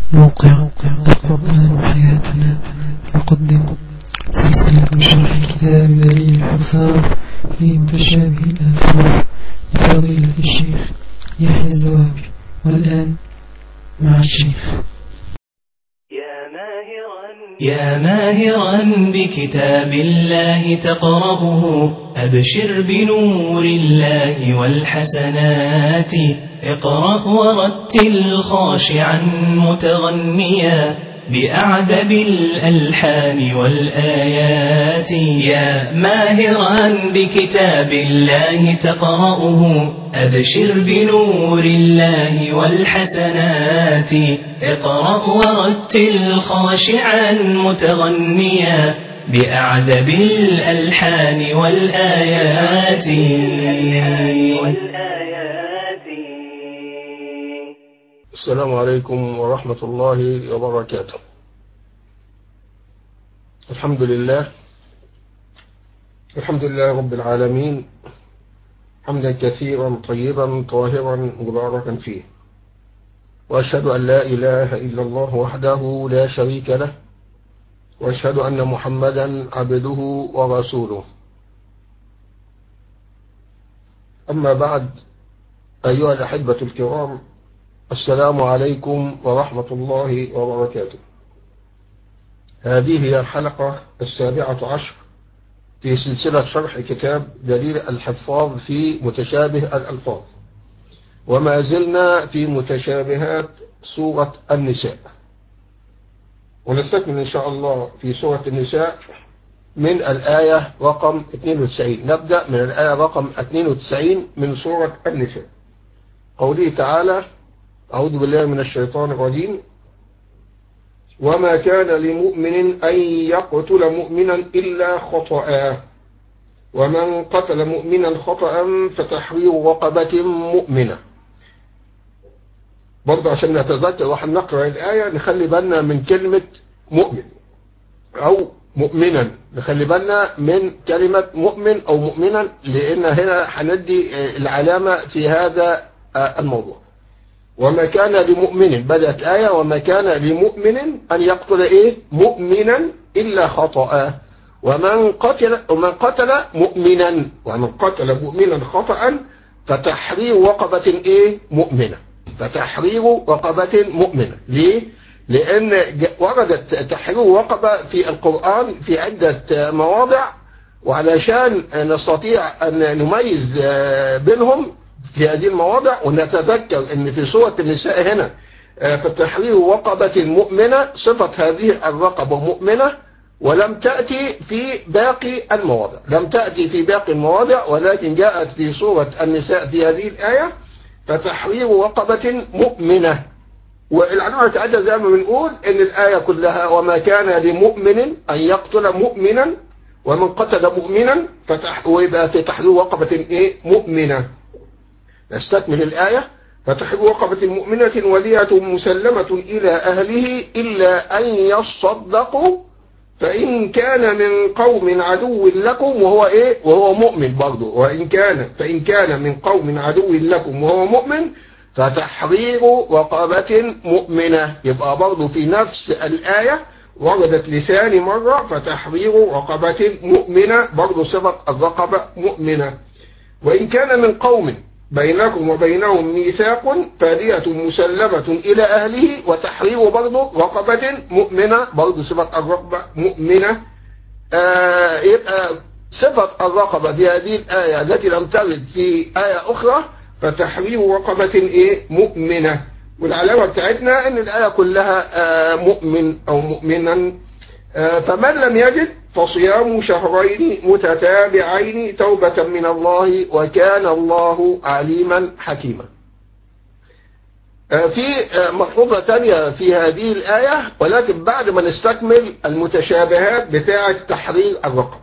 موقع القرآن حياتنا يقدم سلسلة شرح كتاب دليل الحفاظ في متشابه الألفاظ لفضيلة الشيخ يحيى الزوابي والآن مع الشيخ يا ماهرا بكتاب الله تقرأه أبشر بنور الله والحسنات اقرأ ورتل خاشعا متغنيا بأعذب الألحان والآيات يا ماهرا بكتاب الله تقرأه أبشر بنور الله والحسنات اقرأ ورتل خاشعا متغنيا بأعذب الألحان والآيات السلام عليكم ورحمة الله وبركاته الحمد لله الحمد لله رب العالمين حمدا كثيرا طيبا طاهرا مباركا فيه وأشهد أن لا إله إلا الله وحده لا شريك له وأشهد أن محمدا عبده ورسوله أما بعد أيها الأحبة الكرام السلام عليكم ورحمة الله وبركاته هذه هي الحلقة السابعة عشر في سلسلة شرح كتاب دليل الحفاظ في متشابه الألفاظ وما زلنا في متشابهات سورة النساء ونستكمل إن شاء الله في سورة النساء من الآية رقم 92 نبدأ من الآية رقم 92 من سورة النساء قوله تعالى أعوذ بالله من الشيطان الرجيم وما كان لمؤمن أن يقتل مؤمنا إلا خطأ ومن قتل مؤمنا خطأ فتحرير رقبة مؤمنة برضه عشان نتذكر واحد نقرأ الآية نخلي بالنا من كلمة مؤمن أو مؤمنا نخلي بالنا من كلمة مؤمن أو مؤمنا لأن هنا هندي العلامة في هذا الموضوع وما كان لمؤمن بدأت آية وما كان لمؤمن أن يقتل إيه مؤمنا إلا خطأ ومن قتل ومن قتل مؤمنا ومن قتل مؤمنا خطأ فتحرير رقبة إيه مؤمنة فتحرير رقبة مؤمنة ليه لأن وردت تحرير رقبة في القرآن في عدة مواضع وعلشان نستطيع أن نميز بينهم في هذه المواضع ونتذكر ان في سورة النساء هنا فتحرير رقبة مؤمنة صفة هذه الرقبة مؤمنة ولم تأتي في باقي المواضع لم تأتي في باقي المواضع ولكن جاءت في سورة النساء في هذه الآية فتحرير رقبة مؤمنة والعنوان بتاعتها زي ما بنقول ان الآية كلها وما كان لمؤمن أن يقتل مؤمنا ومن قتل مؤمنا فتح ويبقى في تحرير رقبة ايه مؤمنة نستكمل الآية فتحب رقبة مؤمنة ولية مسلمة إلى أهله إلا أن يصدقوا فإن كان من قوم عدو لكم وهو إيه وهو مؤمن برضه وإن كان فإن كان من قوم عدو لكم وهو مؤمن فتحرير رقبة مؤمنة يبقى برضه في نفس الآية وردت لسان مرة فتحرير رقبة مؤمنة برضه صفة الرقبة مؤمنة وإن كان من قوم بينكم وبينهم ميثاق فدية مسلمة إلى أهله وتحرير برضه رقبة مؤمنة برضه صفة الرقبة مؤمنة آه يبقى صفة الرقبة في هذه الآية التي لم ترد في آية أخرى فتحرير رقبة إيه مؤمنة والعلامة بتاعتنا إن الآية كلها آه مؤمن أو مؤمنا آه فمن لم يجد فصيام شهرين متتابعين توبة من الله وكان الله عليما حكيما في ملحوظة ثانية في هذه الآية ولكن بعد ما نستكمل المتشابهات بتاعة تحرير الرقم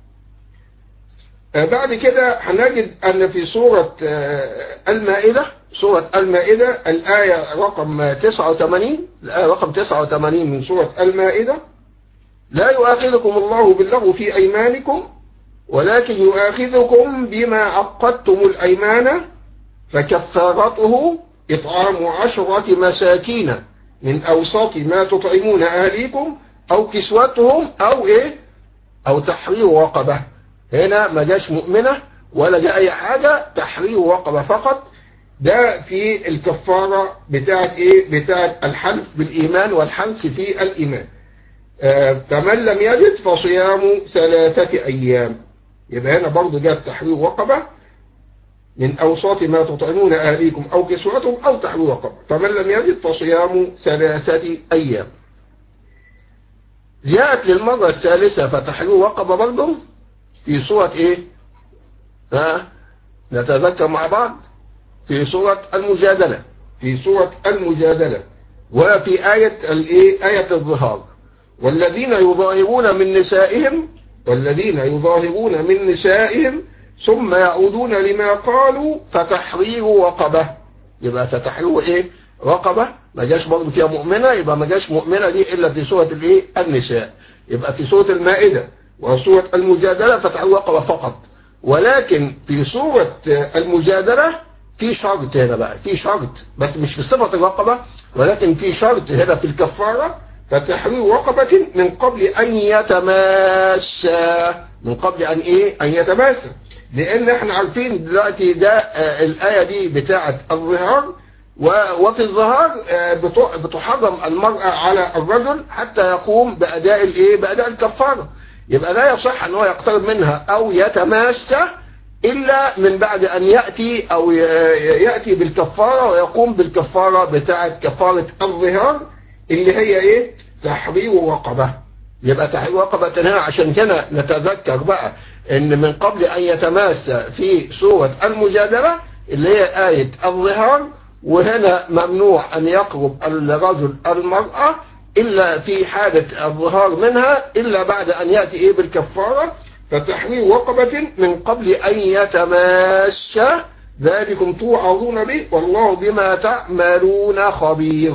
بعد كده هنجد أن في سورة المائدة سورة المائدة الآية رقم 89 الآية رقم 89 من سورة المائدة لا يؤاخذكم الله باللغو في أيمانكم ولكن يؤاخذكم بما عقدتم الأيمان فكفارته إطعام عشرة مساكين من أوسط ما تطعمون أهليكم أو كسوتهم أو إيه أو تحرير رقبة هنا ما جاش مؤمنة ولا جاء أي حاجة تحرير رقبة فقط ده في الكفارة بتاعت إيه بتاعت الحلف بالإيمان والحنث في الإيمان آه، فمن لم يجد فصيام ثلاثة أيام يبقى هنا برضه جاء تحرير رقبة من أوساط ما تطعمون أهليكم أو كسوتهم أو تحرير رقبة فمن لم يجد فصيام ثلاثة أيام جاءت للمرة الثالثة فتحرير رقبة برضه في سورة إيه؟ ها؟ نتذكر مع بعض في سورة المجادلة في سورة المجادلة وفي آية الإيه؟ آية الظهار والذين يظاهرون من نسائهم والذين يظاهرون من نسائهم ثم يعودون لما قالوا فتحرير رقبة يبقى فتحرير ايه رقبة ما جاش برضه فيها مؤمنة يبقى ما جاش مؤمنة دي الا في سورة الايه النساء يبقى في سورة المائدة وسورة المجادلة فتحرير رقبة فقط ولكن في سورة المجادلة في شرط هنا بقى في شرط بس مش في صفة الرقبة ولكن في شرط هنا في الكفارة فتحرير رقبة من قبل أن يتماسى من قبل أن إيه أن يتماسى لأن احنا عارفين دلوقتي ده آه الآية دي بتاعة الظهار وفي الظهار آه بتحرم المرأة على الرجل حتى يقوم بأداء الإيه بأداء الكفارة يبقى لا يصح أن هو يقترب منها أو يتماسى إلا من بعد أن يأتي أو يأتي بالكفارة ويقوم بالكفارة بتاعة كفارة الظهار اللي هي إيه تحرير رقبة يبقى تحرير رقبة هنا عشان كده نتذكر بقى ان من قبل ان يتماسى في سورة المجادلة اللي هي آية الظهار وهنا ممنوع ان يقرب الرجل المرأة الا في حالة الظهار منها الا بعد ان يأتي ايه بالكفارة فتحرير رقبة من قبل ان يتماسى ذلكم توعظون به والله بما تعملون خبير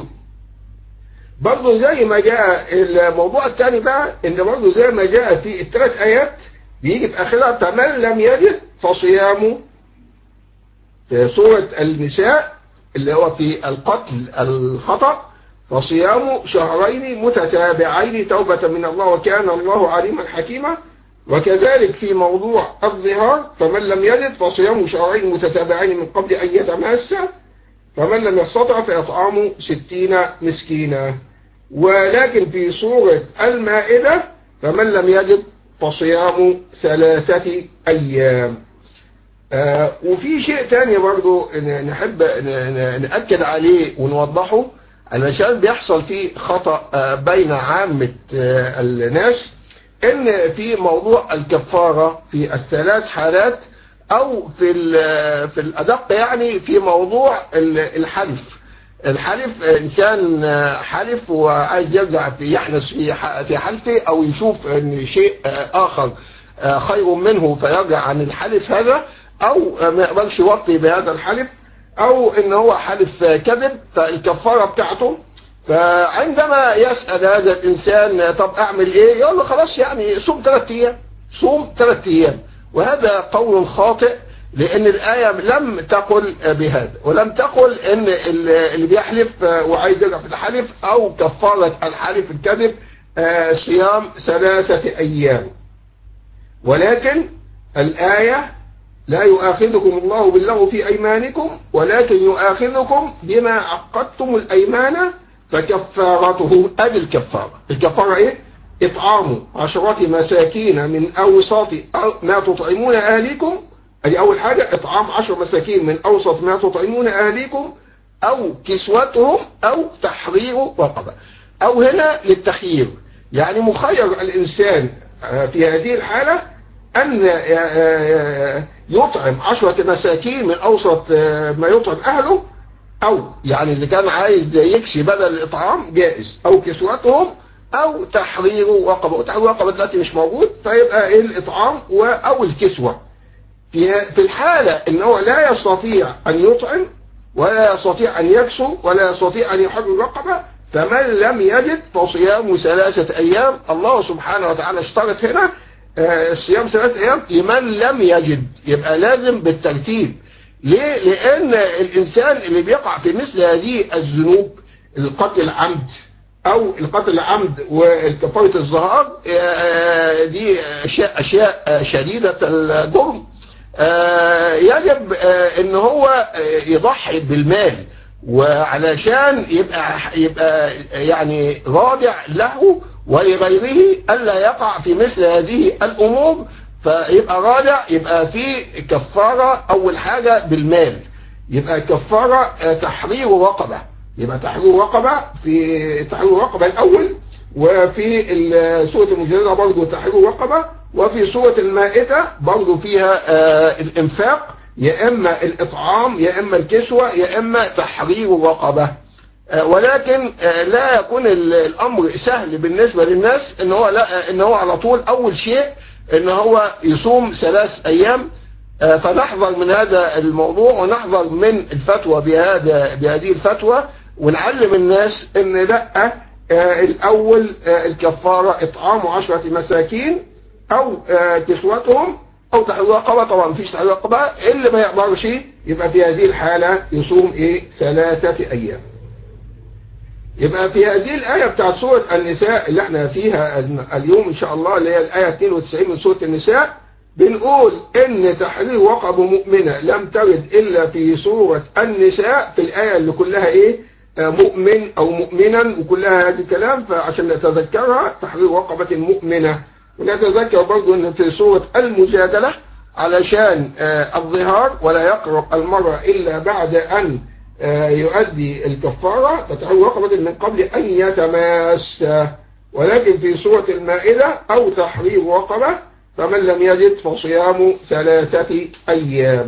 برضه زي ما جاء الموضوع الثاني بقى ان برضه زي ما جاء في الثلاث ايات بيجي في اخرها فمن لم يجد فصيامه في سورة النساء اللي هو في القتل الخطأ فصيام شهرين متتابعين توبة من الله وكان الله عليما حكيما وكذلك في موضوع الظهار فمن لم يجد فصيام شهرين متتابعين من قبل أن يتماسى فمن لم يستطع فيطعم ستين مسكينا ولكن في سورة المائدة فمن لم يجد فصيام ثلاثة أيام آه وفي شيء تاني برضو نحب نأكد عليه ونوضحه علشان بيحصل فيه خطأ آه بين عامة آه الناس ان في موضوع الكفارة في الثلاث حالات او في في الادق يعني في موضوع الحلف الحلف انسان حلف وعايز يرجع في يحنث في في حلفه او يشوف ان شيء اخر خير منه فيرجع عن الحلف هذا او ما يقبلش يوطي بهذا الحلف او ان هو حلف كذب فالكفاره بتاعته فعندما يسال هذا الانسان طب اعمل ايه يقول له خلاص يعني صوم ثلاث ايام صوم ثلاث ايام وهذا قول خاطئ لأن الآية لم تقل بهذا ولم تقل إن اللي بيحلف وعايز يرجع في الحلف أو كفارة الحلف الكذب صيام ثلاثة أيام ولكن الآية لا يؤاخذكم الله باللغو في أيمانكم ولكن يؤاخذكم بما عقدتم الأيمان فكفارته أدي الكفارة الكفارة إيه؟ إطعام عشرة مساكين من أوسط ما تطعمون أهليكم ادي اول حاجة اطعام عشر مساكين من اوسط ما تطعمون اهليكم او كسوتهم او تحرير رقبة او هنا للتخيير يعني مخير الانسان في هذه الحالة ان يطعم عشرة مساكين من اوسط ما يطعم اهله او يعني اللي كان عايز يكسي بدل الاطعام جائز او كسوتهم او تحرير رقبة وتحرير رقبة دلوقتي مش موجود فيبقى ايه الاطعام او الكسوة في في الحالة ان هو لا يستطيع ان يطعم ولا يستطيع ان يكسو ولا يستطيع ان يحرر رقبة فمن لم يجد فصيام ثلاثة ايام الله سبحانه وتعالى اشترط هنا صيام ثلاثة ايام لمن لم يجد يبقى لازم بالترتيب ليه لان الانسان اللي بيقع في مثل هذه الذنوب القتل عمد او القتل عمد والكفاره الظهار آه، دي اشياء اشياء شديده الجرم آه، يجب آه، ان هو آه، يضحي بالمال وعلشان يبقى يبقى يعني رادع له ولغيره الا يقع في مثل هذه الامور فيبقى رادع يبقى في كفاره اول حاجه بالمال يبقى كفاره آه، تحرير رقبه يبقى تحرير رقبه في تحرير رقبه الاول وفي ال- سوره المجادله برضه تحرير رقبه وفي سوره المائده برضه فيها آه، الانفاق يا اما الاطعام يا اما الكسوه يا اما تحرير رقبه آه، ولكن آه، لا يكون ال- الامر سهل بالنسبه للناس ان هو لا ان هو على طول اول شيء ان هو يصوم ثلاث ايام آه، فنحذر من هذا الموضوع ونحذر من الفتوى بهذا بهذه الفتوى ونعلم الناس ان لا آه، الاول آه، الكفاره اطعام عشره مساكين او آه، كسوتهم او تحرير رقبه طبعا مفيش تحرير رقبه اللي ما يقدرش يبقى في هذه الحاله يصوم ايه ثلاثه ايام يبقى في هذه الآية بتاعت سورة النساء اللي احنا فيها اليوم إن شاء الله اللي هي الآية 92 من سورة النساء بنقول إن تحرير رقبة مؤمنة لم ترد إلا في سورة النساء في الآية اللي كلها إيه آه، مؤمن أو مؤمنا وكلها هذا الكلام فعشان نتذكرها تحرير رقبة مؤمنة ونتذكر برضو إن في سورة المجادلة علشان آه، الظهار ولا يقرب المرأة إلا بعد أن آه، يؤدي الكفارة فتحرير رقبة من قبل أن يتماس ولكن في سورة المائدة أو تحرير رقبة فمن لم يجد فصيام ثلاثة أيام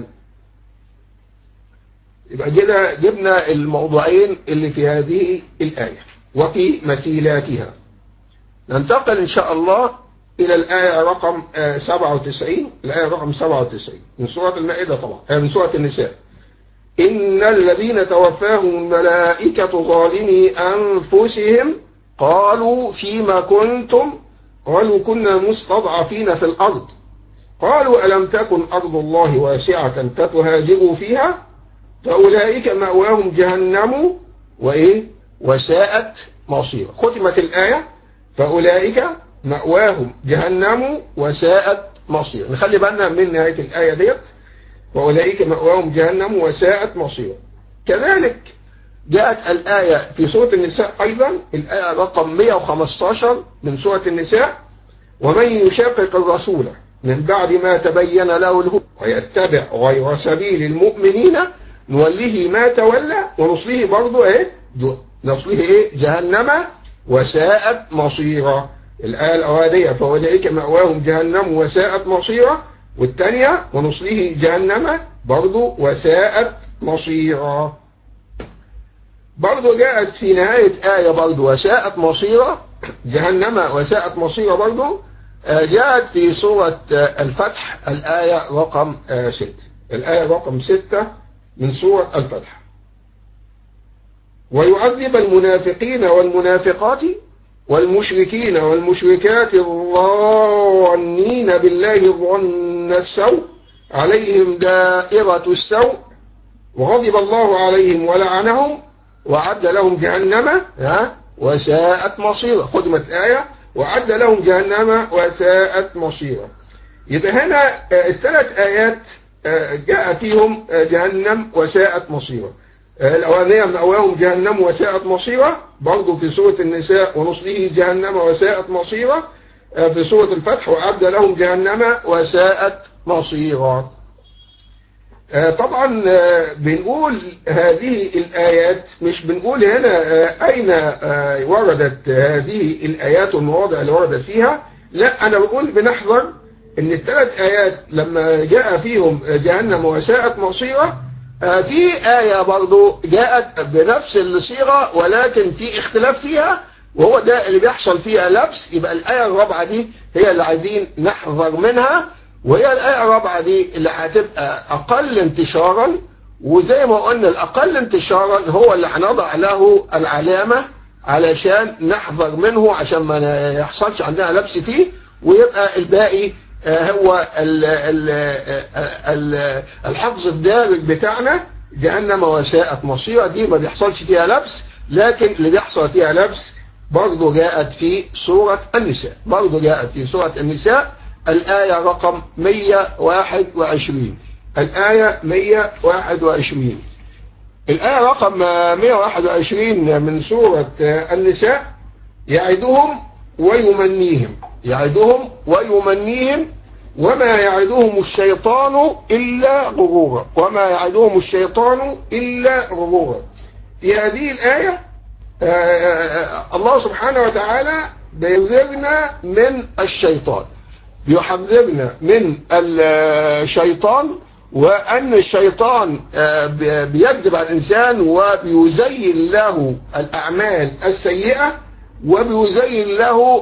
يبقى كده جبنا الموضوعين اللي في هذه الآية وفي مثيلاتها ننتقل إن شاء الله إلى الآية رقم آه، 97 الآية رقم 97 من سورة المائدة طبعا آه، من سورة النساء إن الذين توفاهم الملائكة ظالمي أنفسهم قالوا فيما كنتم قالوا كنا مستضعفين في الأرض قالوا ألم تكن أرض الله واسعة فتهاجروا فيها فأولئك مأواهم جهنم وإيه وساءت مصيرا ختمت الآية فأولئك مأواهم جهنم وساءت مصيرا نخلي بالنا من نهاية الآية ديت وأولئك مأواهم جهنم وساءت مصيرا كذلك جاءت الآية في سورة النساء أيضا الآية رقم 115 من سورة النساء ومن يشاقق الرسول من بعد ما تبين له الهدى ويتبع غير سبيل المؤمنين نوليه ما تولى ونصليه برضه ايه جو- نصليه ايه جهنم وساءت مصيرا الآية الأولانية فأولئك مأواهم جهنم وساءت مصيرا والثانية ونصليه جهنم برضه وساءت مصيرا برضه جاءت في نهاية آية برضه وساءت مصيرا جهنم وساءت مصيرا برضه آه، جاءت في سورة آه، الفتح الآية رقم آه، ستة الآية رقم ستة من سورة الفتح ويعذب المنافقين والمنافقات والمشركين والمشركات الظانين بالله ظن السوء عليهم دائرة السوء وغضب الله عليهم ولعنهم وعد لهم جهنم ها وساءت مصيرا خدمت آية وعد لهم جهنم وساءت مصيرا يبقى هنا آه، الثلاث آيات آه، جاء فيهم آه، جهنم وساءت مصيرا آه، الأولانية مأواهم جهنم وساءت مصيرا برضه في سورة النساء ونصله جهنم وساءت مصيرا آه، في سورة الفتح وأعد لهم جهنم وساءت مصيرا آه، طبعا آه، بنقول هذه الآيات مش بنقول هنا آه، أين آه، وردت هذه الآيات والمواضع اللي وردت فيها لا أنا بقول بنحذر ان الثلاث آيات لما جاء فيهم جهنم وساءت مصيرا آه، في آية برضو جاءت بنفس الصيغة ولكن في اختلاف فيها وهو ده اللي بيحصل فيها لبس يبقى الآية الرابعة دي هي اللي عايزين نحذر منها وهي الآية الرابعة دي اللي هتبقى أقل انتشارا وزي ما قلنا الأقل انتشارا هو اللي هنضع له العلامة علشان نحذر منه عشان ما يحصلش عندنا لبس فيه ويبقى الباقي آه، هو ال ال ال الحفظ الدارج بتاعنا جهنم وساءت مصيرا دي ما بيحصلش فيها لبس لكن اللي بيحصل فيها لبس برضه جاءت في سورة النساء برضه جاءت في سورة النساء الآية رقم 121 الآية 121 الآية رقم 121 من سورة النساء يعدهم ويمنيهم يعدهم ويمنيهم وما يعدهم الشيطان إلا غرورا وما يعدهم الشيطان إلا غرورا في هذه الآية الله سبحانه وتعالى بيحذرنا من الشيطان بيحذرنا من الشيطان وأن الشيطان بيكذب على الإنسان وبيزين له الأعمال السيئة وبيزين له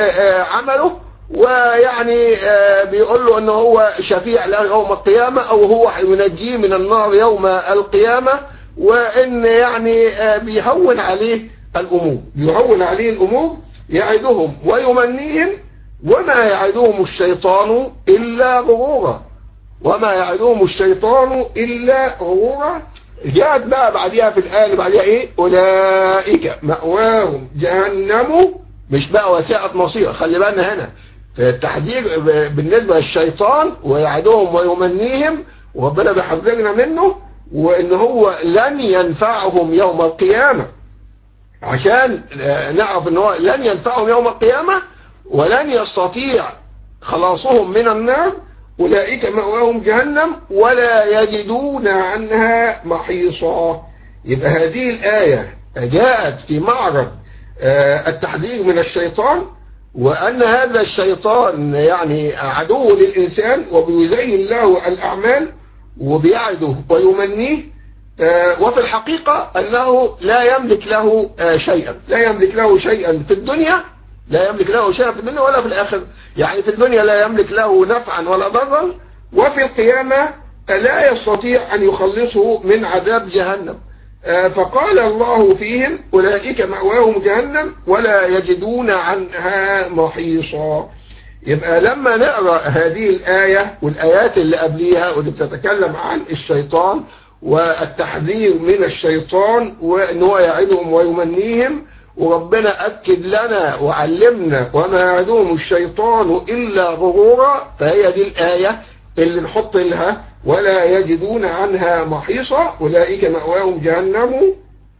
عمله ويعني بيقول له أنه هو شفيع له يوم القيامة أو هو ينجيه من النار يوم القيامة وأن يعني بيهون عليه الأمور بيهون عليه الأمور يعدهم ويمنيهم وما يعدهم الشيطان إلا غرورا وما يعدهم الشيطان إلا غرورا جاءت بقى بعدها في الآية اللي بعدها إيه أولئك مأواهم جهنم مش بقى وساءت مصير خلي بالنا هنا في التحذير بالنسبة للشيطان ويعدهم ويمنيهم وربنا بيحذرنا منه وإن هو لن ينفعهم يوم القيامة عشان نعرف إن هو لن ينفعهم يوم القيامة ولن يستطيع خلاصهم من النار أولئك مأواهم جهنم ولا يجدون عنها محيصا يبقى هذه الآية جاءت في معرض التحذير من الشيطان وأن هذا الشيطان يعني عدو للإنسان وبيزين له الأعمال وبيعده ويمنيه وفي الحقيقة أنه لا يملك له شيئا لا يملك له شيئا في الدنيا لا يملك له شيئا في الدنيا ولا في الآخر يعني في الدنيا لا يملك له نفعا ولا ضرا وفي القيامة لا يستطيع أن يخلصه من عذاب جهنم فقال الله فيهم أولئك مأواهم جهنم ولا يجدون عنها محيصا يبقى لما نقرأ هذه الآية والآيات اللي قبليها واللي بتتكلم عن الشيطان والتحذير من الشيطان وأن هو يعدهم ويمنيهم وربنا أكد لنا وعلمنا وما يعدهم الشيطان إلا غرورا فهي دي الآية اللي نحط لها ولا يجدون عنها محيصا أولئك مأواهم جهنم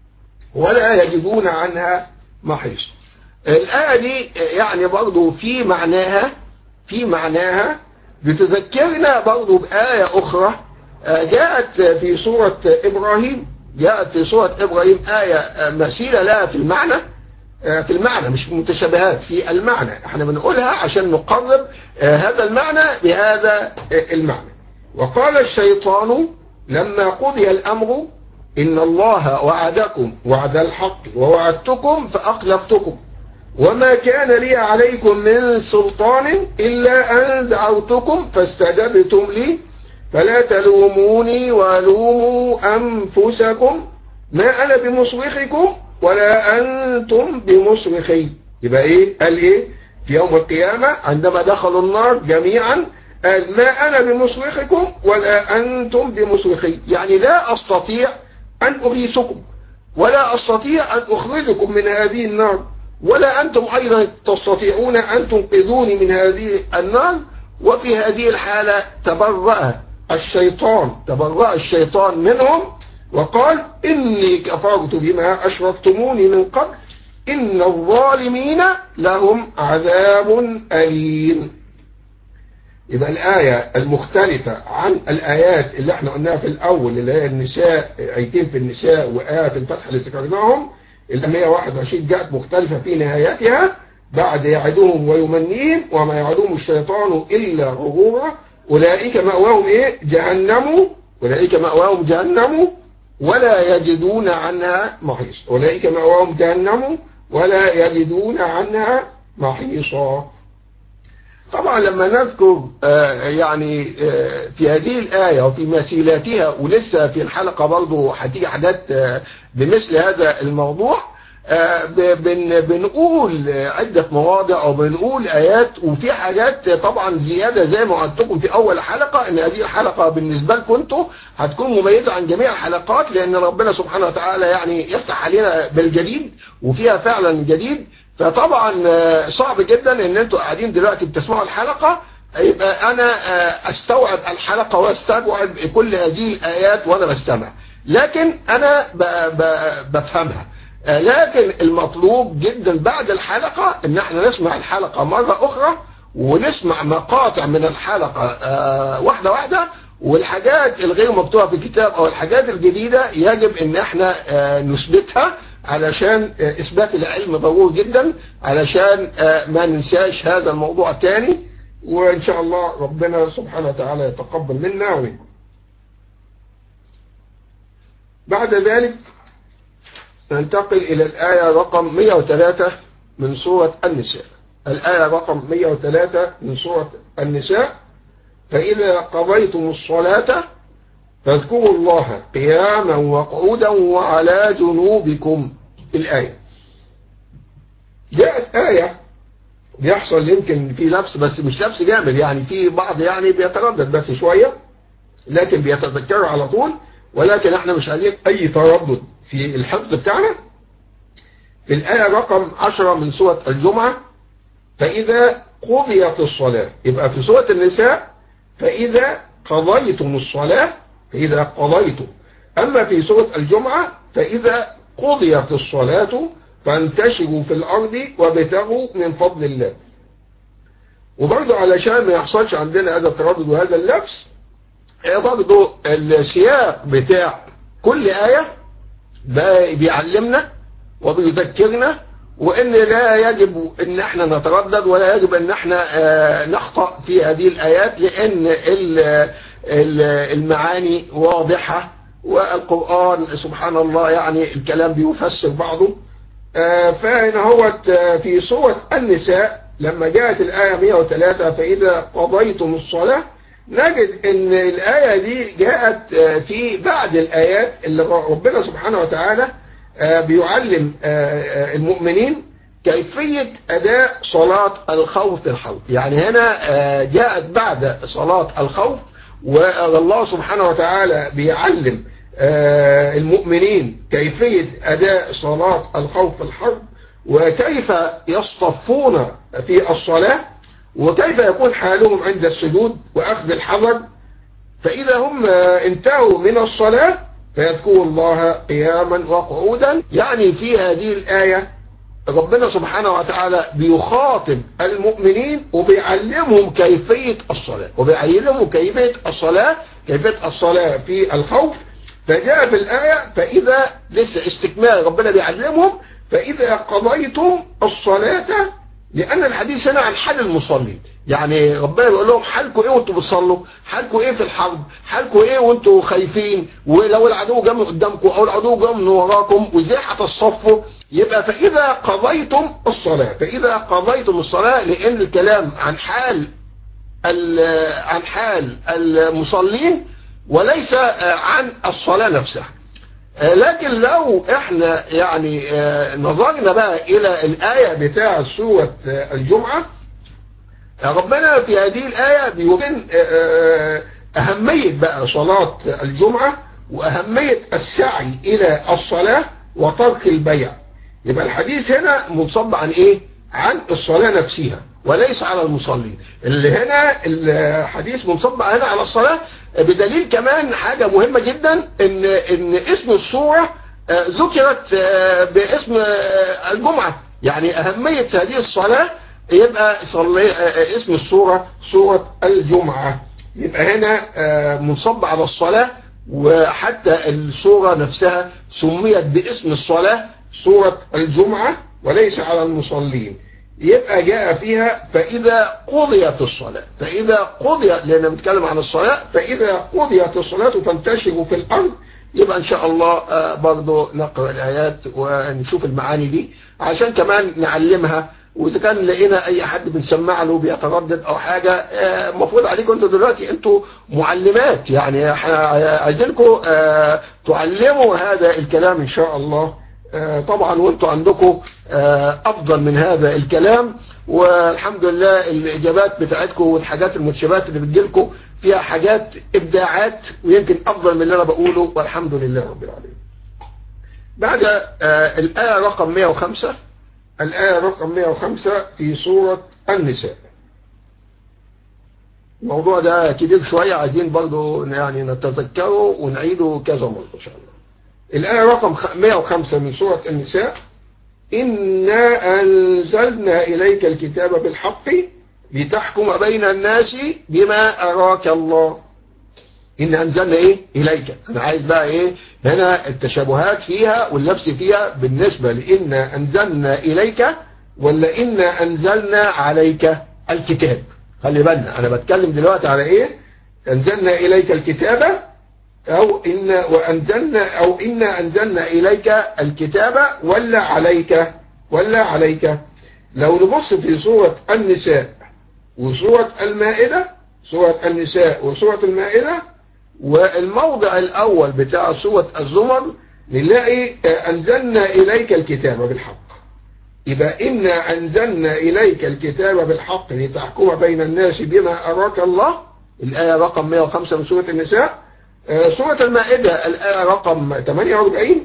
ولا يجدون عنها محيصا الآية دي يعني برضو في معناها في معناها بتذكرنا برضو بآية أخرى جاءت في سورة إبراهيم جاءت في سورة إبراهيم آية مثيلة لها في المعنى في المعنى مش متشابهات في المعنى احنا بنقولها عشان نقرب هذا المعنى بهذا المعنى وقال الشيطان لما قضي الأمر إن الله وعدكم وعد الحق ووعدتكم فأخلفتكم وما كان لي عليكم من سلطان إلا أن دعوتكم فاستجبتم لي فلا تلوموني ولوموا أنفسكم ما أنا بمصرخكم ولا أنتم بمصرخي يبقى إيه قال إيه في يوم القيامة عندما دخلوا النار جميعا قال ما أنا بمصرخكم ولا أنتم بمصرخي يعني لا أستطيع أن أغيثكم ولا أستطيع أن أخرجكم من هذه النار ولا أنتم أيضا تستطيعون أن تنقذوني من هذه النار وفي هذه الحالة تبرأ الشيطان تبرأ الشيطان منهم وقال إني كفرت بما أشركتموني من قبل إن الظالمين لهم عذاب أليم يبقى الآية المختلفة عن الآيات اللي احنا قلناها في الأول اللي هي النساء آيتين في النساء وآية في الفتح اللي ذكرناهم ال 121 جاءت مختلفة في نهايتها بعد يعدهم ويمنيهم وما يعدهم الشيطان إلا غرورا أولئك مأواهم إيه جهنم أولئك مأواهم جهنم ولا يجدون عنها محيص أولئك مأواهم جهنم ولا يجدون عنها محيصا طبعا لما نذكر آه يعني آه في هذه الآية وفي مثيلاتها ولسه في الحلقة برضه هتيجي حاجات آه بمثل هذا الموضوع آه، ب- بن بنقول عدة مواضع أو بنقول آيات وفي حاجات طبعا زيادة زي ما وعدتكم في أول حلقة إن هذه الحلقة بالنسبة لكم انتوا هتكون مميزة عن جميع الحلقات لأن ربنا سبحانه وتعالى يعني يفتح علينا بالجديد وفيها فعلا جديد فطبعا آه، صعب جدا ان انتوا قاعدين دلوقتي بتسمعوا الحلقة يبقى انا آه، استوعب الحلقة واستوعب كل هذه الايات وانا بستمع لكن انا ب- ب- بفهمها آه، لكن المطلوب جدا بعد الحلقة ان احنا نسمع الحلقة مرة اخرى ونسمع مقاطع من الحلقة آه، واحدة واحدة والحاجات الغير مكتوبة في الكتاب او الحاجات الجديدة يجب ان احنا آه، نثبتها علشان آه، اثبات العلم ضروري جدا علشان آه، ما ننساش هذا الموضوع تاني وان شاء الله ربنا سبحانه وتعالى يتقبل منا ومنكم بعد ذلك ننتقل إلى الآية رقم 103 من سورة النساء الآية رقم 103 من سورة النساء فإذا قضيتم الصلاة فاذكروا الله قياما وقعودا وعلى جنوبكم الآية جاءت آية بيحصل يمكن في لبس بس مش لبس جامد يعني في بعض يعني بيتردد بس شوية لكن بيتذكروا على طول ولكن احنا مش عايزين اي تردد في الحفظ بتاعنا في الآية رقم 10 من سورة الجمعة فإذا قضيت الصلاة يبقى في سورة النساء فإذا قضيتم الصلاة فإذا قضيتم أما في سورة الجمعة فإذا قضيت الصلاة فانتشروا في الأرض وابتغوا من فضل الله وبرضه علشان ما يحصلش عندنا هذا التردد وهذا اللبس برضه السياق بتاع كل آية ده بيعلمنا وبيذكرنا وان لا يجب ان احنا نتردد ولا يجب ان احنا آه، نخطأ في هذه الايات لان ال- ال- المعاني واضحة والقرآن سبحان الله يعني الكلام بيفسر بعضه آه، فهنا هو في سورة النساء لما جاءت الآية 103 فإذا قضيتم الصلاة نجد ان الآية دي جاءت آه، في بعد الآيات اللي ربنا سبحانه وتعالى آه، بيعلم آه، آه، المؤمنين كيفية أداء صلاة الخوف في الحرب يعني هنا آه، جاءت بعد صلاة الخوف والله سبحانه وتعالى بيعلم آه، المؤمنين كيفية أداء صلاة الخوف في الحرب وكيف يصطفون في الصلاة وكيف يكون حالهم عند السجود وأخذ الحذر فإذا هم انتهوا من الصلاة فيذكروا الله قياما وقعودا يعني في هذه الآية ربنا سبحانه وتعالى بيخاطب المؤمنين وبيعلمهم كيفية الصلاة وبيعلمهم كيفية الصلاة كيفية الصلاة في الخوف فجاء في الآية فإذا لسه استكمال ربنا بيعلمهم فإذا قضيتم الصلاة لأن الحديث هنا عن حال المصلين يعني ربنا بيقول لهم حالكم ايه وانتوا بتصلوا حالكم ايه في الحرب حالكم ايه وانتوا خايفين ولو العدو جاء من قدامكم او العدو جاء من وراكم وازاي هتصفوا يبقى فإذا قضيتم الصلاة فإذا قضيتم الصلاة لأن الكلام عن حال عن حال المصلين وليس عن الصلاة نفسها لكن لو احنا يعني نظرنا بقى الى الآية بتاع سورة الجمعة ربنا في هذه الآية بيبين أهمية بقى صلاة الجمعة وأهمية السعي إلى الصلاة وترك البيع يبقى الحديث هنا منصب عن إيه؟ عن الصلاة نفسها وليس على المصلين اللي هنا الحديث منصب هنا على الصلاة بدليل كمان حاجة مهمة جدا ان ان اسم السورة ذكرت باسم الجمعة يعني اهمية هذه الصلاة يبقى صلي اسم السورة سورة الجمعة يبقى هنا منصب على الصلاة وحتى السورة نفسها سميت باسم الصلاة سورة الجمعة وليس على المصلين يبقى جاء فيها فإذا قضيت الصلاة فإذا قضيت لأننا بنتكلم عن الصلاة فإذا قضيت الصلاة فانتشروا في الأرض يبقى إن شاء الله برضو نقرأ الآيات ونشوف المعاني دي عشان كمان نعلمها وإذا كان لقينا أي حد بنسمع له بيتردد أو حاجة المفروض عليكم أنتوا دلوقتي أنتوا معلمات يعني احنا عايزينكم تعلموا هذا الكلام إن شاء الله آه، طبعا وانتوا عندكم آه، افضل من هذا الكلام والحمد لله الاجابات بتاعتكم والحاجات المتشابهات اللي بتجيلكم فيها حاجات ابداعات ويمكن افضل من اللي انا بقوله والحمد لله رب العالمين بعد آه، الايه رقم 105 الايه رقم 105 في سوره النساء الموضوع ده كبير شويه عايزين برضه يعني نتذكره ونعيده كذا مره ان شاء الله الآية رقم 105 من سورة النساء إنا أنزلنا إليك الكتاب بالحق لتحكم بين الناس بما أراك الله إن أنزلنا إيه إليك أنا عايز بقى إيه هنا التشابهات فيها واللبس فيها بالنسبة لإنا أنزلنا إليك ولا إنا أنزلنا عليك الكتاب خلي بالنا أنا بتكلم دلوقتي على إيه أنزلنا إليك الكتاب أو إن وأنزلنا أو إنا أنزلنا إليك الكتاب ولا عليك ولا عليك لو نبص في سورة النساء وسورة المائدة سورة النساء وسورة المائدة والموضع الأول بتاع سورة الزمر نلاقي أنزلنا إليك الكتاب بالحق يبقى إنا أنزلنا إليك الكتاب بالحق لتحكم بين الناس بما أراك الله الآية رقم 105 من سورة النساء سورة المائدة الآية رقم 48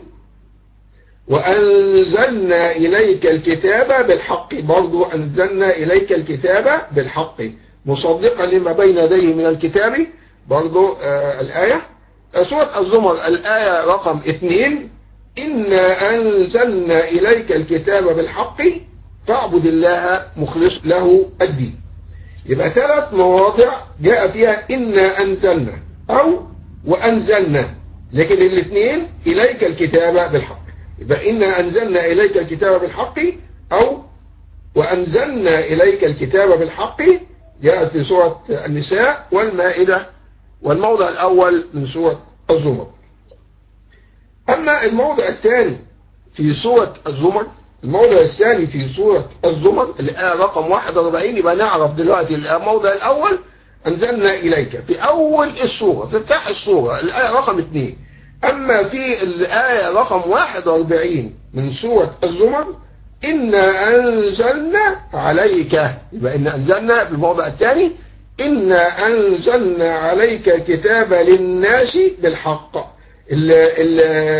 وأنزلنا إليك الكتاب بالحق برضو أنزلنا إليك الكتاب بالحق مصدقا لما بين يديه من الكتاب برضو آه الآية سورة الزمر الآية رقم 2 إنا أنزلنا إليك الكتاب بالحق فاعبد الله مخلص له الدين يبقى ثلاث مواضع جاء فيها إنا أنزلنا أو وأنزلنا لكن الاثنين إليك الكتاب بالحق يبقى إنا أنزلنا إليك الكتاب بالحق أو وأنزلنا إليك الكتاب بالحق جاءت في سورة النساء والمائدة والموضع الأول من سورة الزمر أما الموضع الثاني في سورة الزمر الموضع الثاني في سورة الزمر الآية رقم 41 يبقى نعرف دلوقتي الموضع الأول أنزلنا إليك في أول السورة في افتتاح السورة الآية رقم 2 أما في الآية رقم 41 من سورة الزمر إنا أنزلنا عليك يبقى إنا أنزلنا في الموضع الثاني إنا أنزلنا عليك الكتاب للناس بالحق ال ال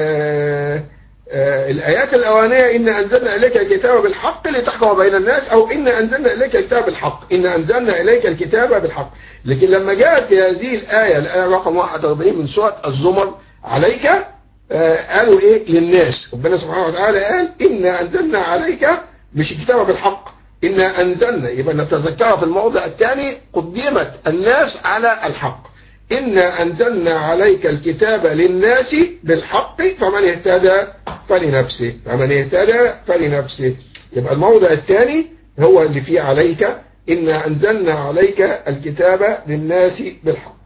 آه الآيات الأولانية إن أنزلنا إليك الكتاب بالحق لتحكم بين الناس أو إن أنزلنا إليك الكتاب بالحق إن أنزلنا إليك الكتاب بالحق لكن لما جاءت في هذه الآية الآية رقم 41 من سورة الزمر عليك آه قالوا إيه للناس ربنا سبحانه وتعالى قال إنا أنزلنا عليك مش الكتاب بالحق إنا أنزلنا يبقى نتذكرها في الموضع الثاني قدمت الناس على الحق إنا أنزلنا عليك الكتاب للناس بالحق فمن اهتدى فلنفسه فمن اهتدى فلنفسه يبقى الموضع الثاني هو اللي فيه عليك إنا أنزلنا عليك الكتاب للناس بالحق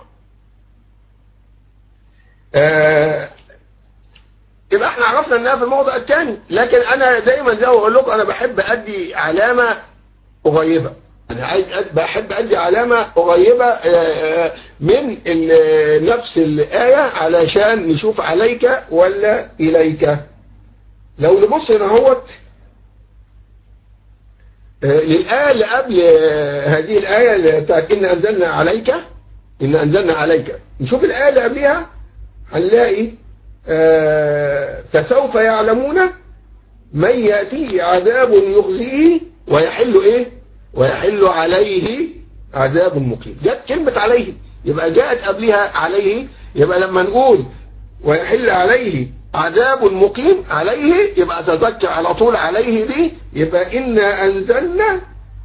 آه يبقى احنا عرفنا انها في الموضع الثاني لكن انا دايما زي ما بقول لكم انا بحب ادي علامه قريبه انا عايز بحب ادي علامه قريبه من نفس الايه علشان نشوف عليك ولا اليك لو نبص هنا اهوت للايه اللي قبل هذه الايه اللي بتاعت ان انزلنا عليك ان انزلنا عليك نشوف الايه اللي قبلها هنلاقي فسوف يعلمون من ياتيه عذاب يخزيه ويحل ايه ويحل عليه عذاب مقيم جت كلمة عليه يبقى جاءت قبلها عليه يبقى لما نقول ويحل عليه عذاب مقيم عليه يبقى تذكر على طول عليه دي يبقى إنا أنزلنا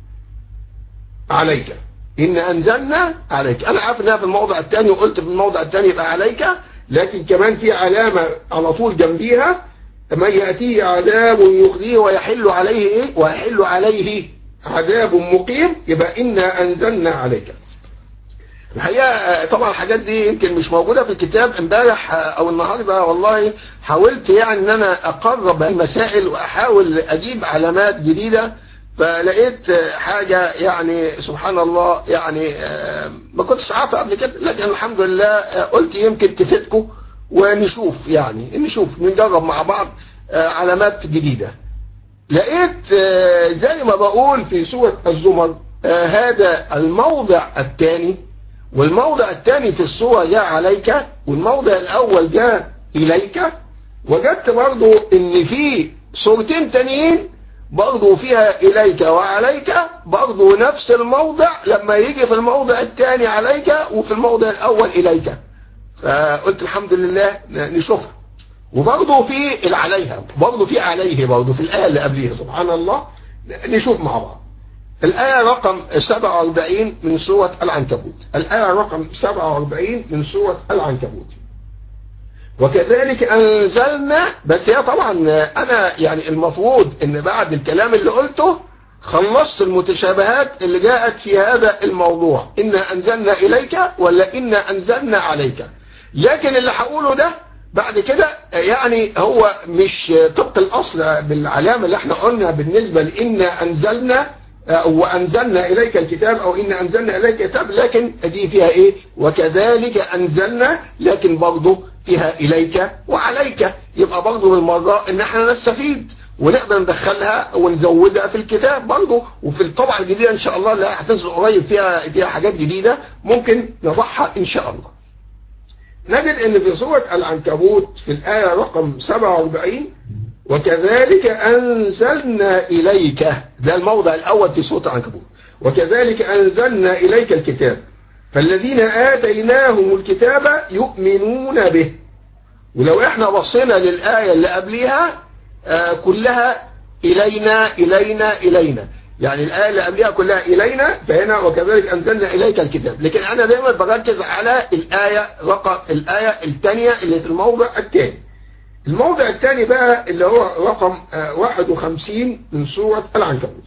عليك إن أنزلنا عليك أنا عارف إنها في الموضع الثاني وقلت في الموضع الثاني يبقى عليك لكن كمان في علامة على طول جنبيها من يأتيه عذاب يخزيه ويحل عليه إيه ويحل عليه عذاب مقيم يبقى إنا أنزلنا عليك الحقيقة طبعا الحاجات دي يمكن مش موجودة في الكتاب امبارح أو النهاردة والله حاولت يعني ان انا اقرب المسائل واحاول اجيب علامات جديدة فلقيت حاجة يعني سبحان الله يعني ما كنتش عارفها قبل كده لكن الحمد لله قلت يمكن تفيدكم ونشوف يعني نشوف نجرب مع بعض آه، علامات جديدة لقيت آه، زي ما بقول في سورة الزمر آه، هذا الموضع الثاني والموضع الثاني في الصورة جاء عليك والموضع الأول جاء إليك وجدت برضو إن في صورتين تانيين برضو فيها إليك وعليك برضو نفس الموضع لما يجي في الموضع الثاني عليك وفي الموضع الأول إليك فقلت الحمد لله نشوفها وبرضه في العليها برضه في عليه برضه في الآية اللي قبليها سبحان الله نشوف مع بعض الآية رقم 47 من سورة العنكبوت الآية رقم 47 من سورة العنكبوت وكذلك أنزلنا بس هي طبعا أنا يعني المفروض إن بعد الكلام اللي قلته خلصت المتشابهات اللي جاءت في هذا الموضوع إنا أنزلنا إليك ولا إنا أنزلنا عليك لكن اللي هقوله ده بعد كده يعني هو مش طبق الأصل بالعلامة اللي احنا قلنا بالنسبة لإنا أنزلنا وأنزلنا إليك الكتاب أو إنا أنزلنا إليك الكتاب لكن دي فيها إيه وكذلك أنزلنا لكن برضه فيها إليك وعليك يبقى برضه بالمرة إن احنا نستفيد ونقدر ندخلها ونزودها في الكتاب برضه وفي الطبعة الجديدة إن شاء الله اللي هتنزل قريب فيها فيها حاجات جديدة ممكن نضعها إن شاء الله نجد ان في سورة العنكبوت في الآية رقم 47 وكذلك أنزلنا إليك ده الموضع الأول في سورة العنكبوت وكذلك أنزلنا إليك الكتاب فالذين آتيناهم الكتاب يؤمنون به ولو احنا بصينا للآية اللي قبلها آه كلها إلينا إلينا إلينا يعني الآية اللي قبلها كلها إلينا فهنا وكذلك أنزلنا إليك الكتاب لكن أنا دايما بركز على الآية رقم الآية الثانية اللي في الموضع الثاني الموضع الثاني بقى اللي هو رقم 51 من سورة العنكبوت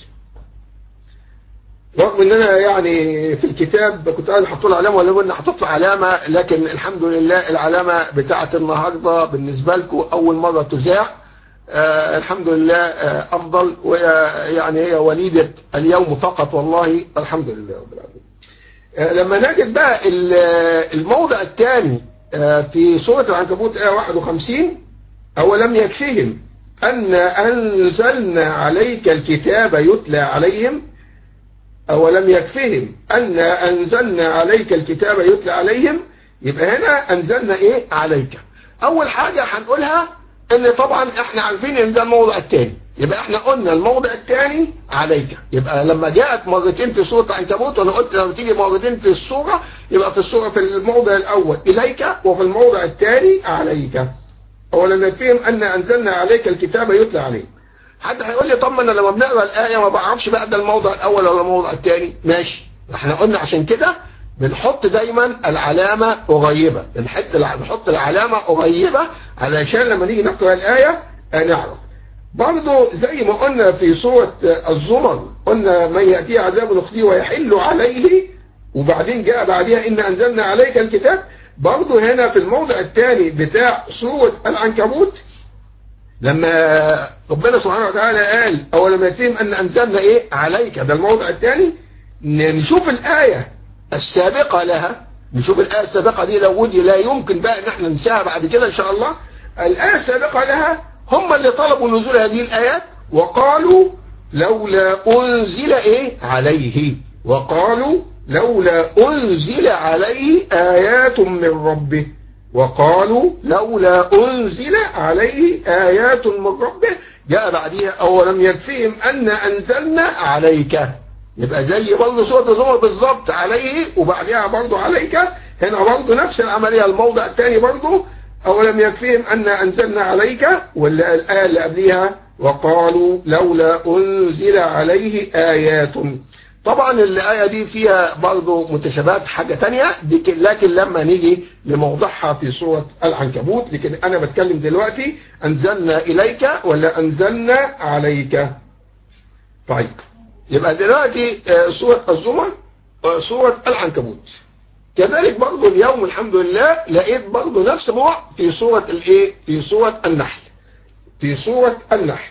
رغم ان انا يعني في الكتاب كنت قاعد احط له علامه ولا قلنا حطيت له علامه لكن الحمد لله العلامه بتاعه النهارده بالنسبه لكم اول مره تذاع آه الحمد لله آه أفضل ويعني هي وليدة اليوم فقط والله الحمد لله رب العالمين آه لما نجد بقى الموضع الثاني في سورة العنكبوت آية 51 أولم يكفيهم أن أنزلنا عليك الكتاب يتلى عليهم أولم يكفيهم أن أنزلنا عليك الكتاب يتلى عليهم يبقى هنا أنزلنا إيه عليك أول حاجة هنقولها ان طبعا احنا عارفين ان ده الموضع الثاني يبقى احنا قلنا الموضع الثاني عليك يبقى لما جاءت مرتين في سورة عنكبوت وانا قلت لما تيجي مرتين في السورة يبقى في السورة في الموضع الاول اليك وفي الموضع الثاني عليك اولا نفهم ان انزلنا عليك الكتاب يتلى عليك حد هيقول لي طب ما انا لما بنقرا الايه ما بعرفش بقى ده الموضع الاول ولا الموضع الثاني ماشي احنا قلنا عشان كده بنحط دايما العلامة قريبة بنحط بنحط العلامة قريبة علشان لما نيجي نقرأ الآية نعرف برضه زي ما قلنا في سورة الزمر قلنا من يأتي عذاب نخزيه ويحل عليه وبعدين جاء بعدها إن أنزلنا عليك الكتاب برضه هنا في الموضع الثاني بتاع سورة العنكبوت لما ربنا سبحانه وتعالى قال أولم يتم أن أنزلنا إيه عليك ده الموضع الثاني نشوف الآية السابقة لها نشوف الآية السابقة دي لو ودي لا يمكن بقى ان احنا ننساها بعد كده ان شاء الله الآية السابقة لها هم اللي طلبوا نزول هذه الآيات وقالوا لولا أنزل إيه عليه وقالوا لولا أنزل عليه آيات من ربه وقالوا لولا أنزل عليه آيات من ربه جاء بعدها أولم يكفيهم أن أنزلنا عليك يبقى زي برضه سورة الزمر بالظبط عليه وبعدها برضه عليك هنا برضه نفس العملية الموضع الثاني برضه أولم يكفيهم أن أنزلنا عليك ولا الآية اللي قبليها وقالوا لولا أنزل عليه آيات طبعا الآية دي فيها برضه متشابهات حاجة تانية لكن لما نيجي لموضعها في سورة العنكبوت لكن أنا بتكلم دلوقتي أنزلنا إليك ولا أنزلنا عليك طيب يبقى دلوقتي سورة الزمر سورة العنكبوت كذلك برضه اليوم الحمد لله لقيت برضه نفس موع في سورة الايه في سورة النحل في سورة النحل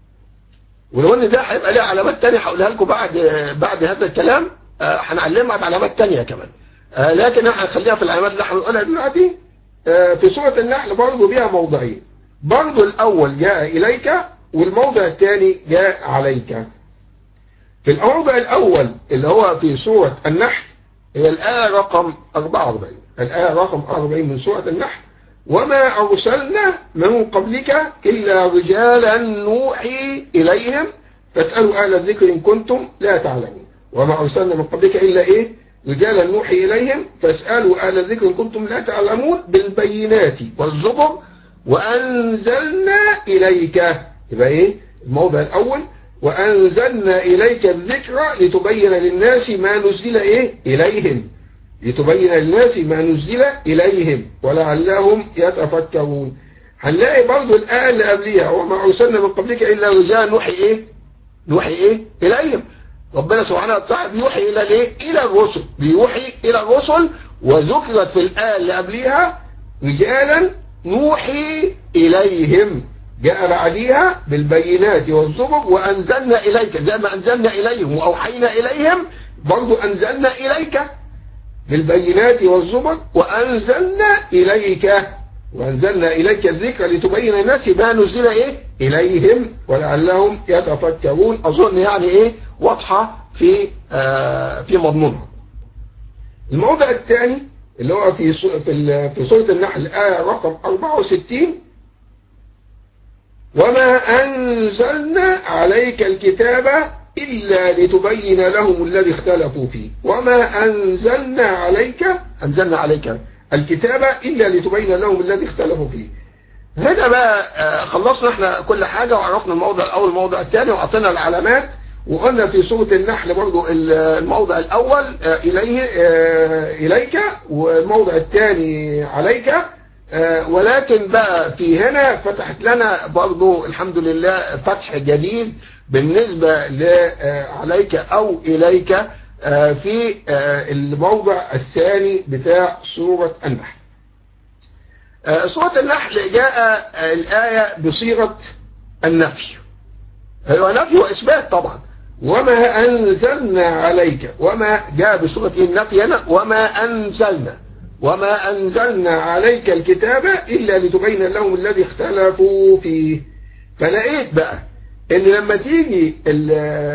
ولو ان ده هيبقى ليه علامات تانية هقولها لكم بعد بعد هذا الكلام هنعلمها بعلامات تانية كمان لكن احنا هنخليها في العلامات اللي هنقولها دلوقتي في سورة النحل برضه بيها موضعين برضو الأول جاء إليك والموضع الثاني جاء عليك في الموضع الأول اللي هو في سورة النحل هي الآية رقم 44 الآية رقم 40 من سورة النحل وما أرسلنا من قبلك إلا رجالا نوحي إليهم فاسألوا أهل الذكر إن كنتم لا تعلمون وما أرسلنا من قبلك إلا إيه رجالا نوحي إليهم فاسألوا أهل الذكر إن كنتم لا تعلمون بالبينات والزبر وأنزلنا إليك يبقى إيه الموضع الأول وأنزلنا إليك الذكر لتبين للناس ما نزل إيه إليهم لتبين للناس ما نزل إليهم ولعلهم يتفكرون هنلاقي برضو الآية اللي قبليها وما أرسلنا من قبلك إلا رجال نوحي إيه نوحي إيه إليهم ربنا سبحانه وتعالى بيوحي إلى الإيه إلى الرسل بيوحي إلى الرسل وذكرت في الآية اللي قبليها رجالا نوحي إليهم جاء بعديها بالبينات والزبر وأنزلنا إليك زي ما أنزلنا إليهم وأوحينا إليهم برضو أنزلنا إليك بالبينات والزبر وأنزلنا إليك وأنزلنا إليك الذكر لتبين الناس ما نزل إيه إليهم ولعلهم يتفكرون أظن يعني إيه واضحة في آه في مضمونها الموضع الثاني اللي هو في في في سورة النحل آية رقم 64 وما أنزلنا عليك الكتاب إلا لتبين لهم الذي اختلفوا فيه وما أنزلنا عليك أنزلنا عليك الكتاب إلا لتبين لهم الذي اختلفوا فيه هنا بقى خلصنا احنا كل حاجة وعرفنا الموضع الأول الموضع الثاني وأعطينا العلامات وقلنا في سورة النحل برضو الموضع الأول إليه إليك والموضع الثاني عليك ولكن بقى في هنا فتحت لنا برضو الحمد لله فتح جديد بالنسبة عليك أو إليك في الموضع الثاني بتاع سورة النحل سورة النحل جاء الآية بصيغة النفي هو نفي وإثبات طبعا وما أنزلنا عليك وما جاء بصيغة النفي هنا وما أنزلنا وما أنزلنا عليك الكتاب إلا لتبين لهم الذي اختلفوا فيه فلقيت بقى ان لما تيجي ال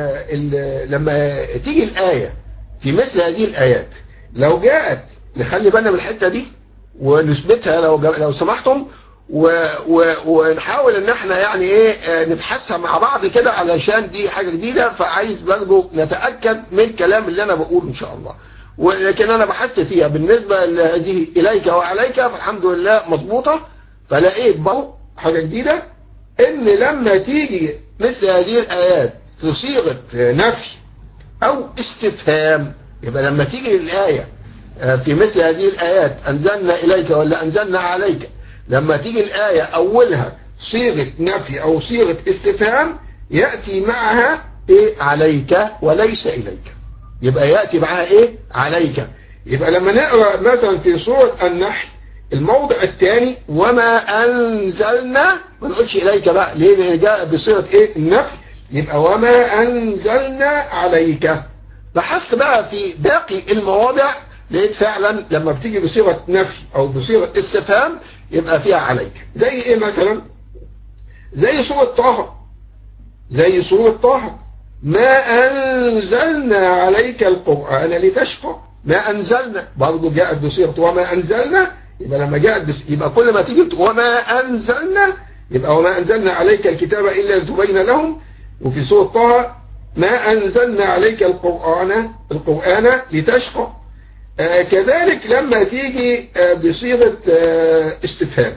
ال لما تيجي الآية في مثل هذه الآيات لو جاءت نخلي بالنا من الحتة دي ونثبتها لو لو سمحتم و و ونحاول ان احنا يعني ايه نبحثها مع بعض كده علشان دي حاجة جديدة فعايز برضه نتأكد من الكلام اللي انا بقوله ان شاء الله ولكن انا بحثت فيها بالنسبة لهذه اليك وعليك فالحمد لله مظبوطة فلقيت برضه حاجة جديدة ان لما تيجي مثل هذه الآيات في صيغة نفي أو استفهام يبقى لما تيجي الآية في مثل هذه الآيات أنزلنا إليك ولا أنزلنا عليك لما تيجي الآية أولها صيغة نفي أو صيغة استفهام يأتي معها إيه عليك وليس إليك يبقى يأتي معها إيه عليك يبقى لما نقرأ مثلا في سورة النحل الموضع الثاني وما أنزلنا ما نقولش إليك بقى ليه لأن جاء بصيغة إيه النفي يبقى وما أنزلنا عليك بحثت بقى في باقي المواضع لقيت فعلا لما بتيجي بصيغة نفي أو بصيغة استفهام يبقى فيها عليك زي إيه مثلا زي سورة طه زي سورة طه ما أنزلنا عليك القرآن لتشقى ما أنزلنا برضه جاءت بصيغة وما أنزلنا يبقى لما جاءت بس يبقى كل ما تيجي وما أنزلنا يبقى وما أنزلنا عليك الكتاب إلا لتبين لهم وفي سورة طه ما أنزلنا عليك القرآن القرآن لتشقى آه كذلك لما تيجي آه بصيغة آه استفهام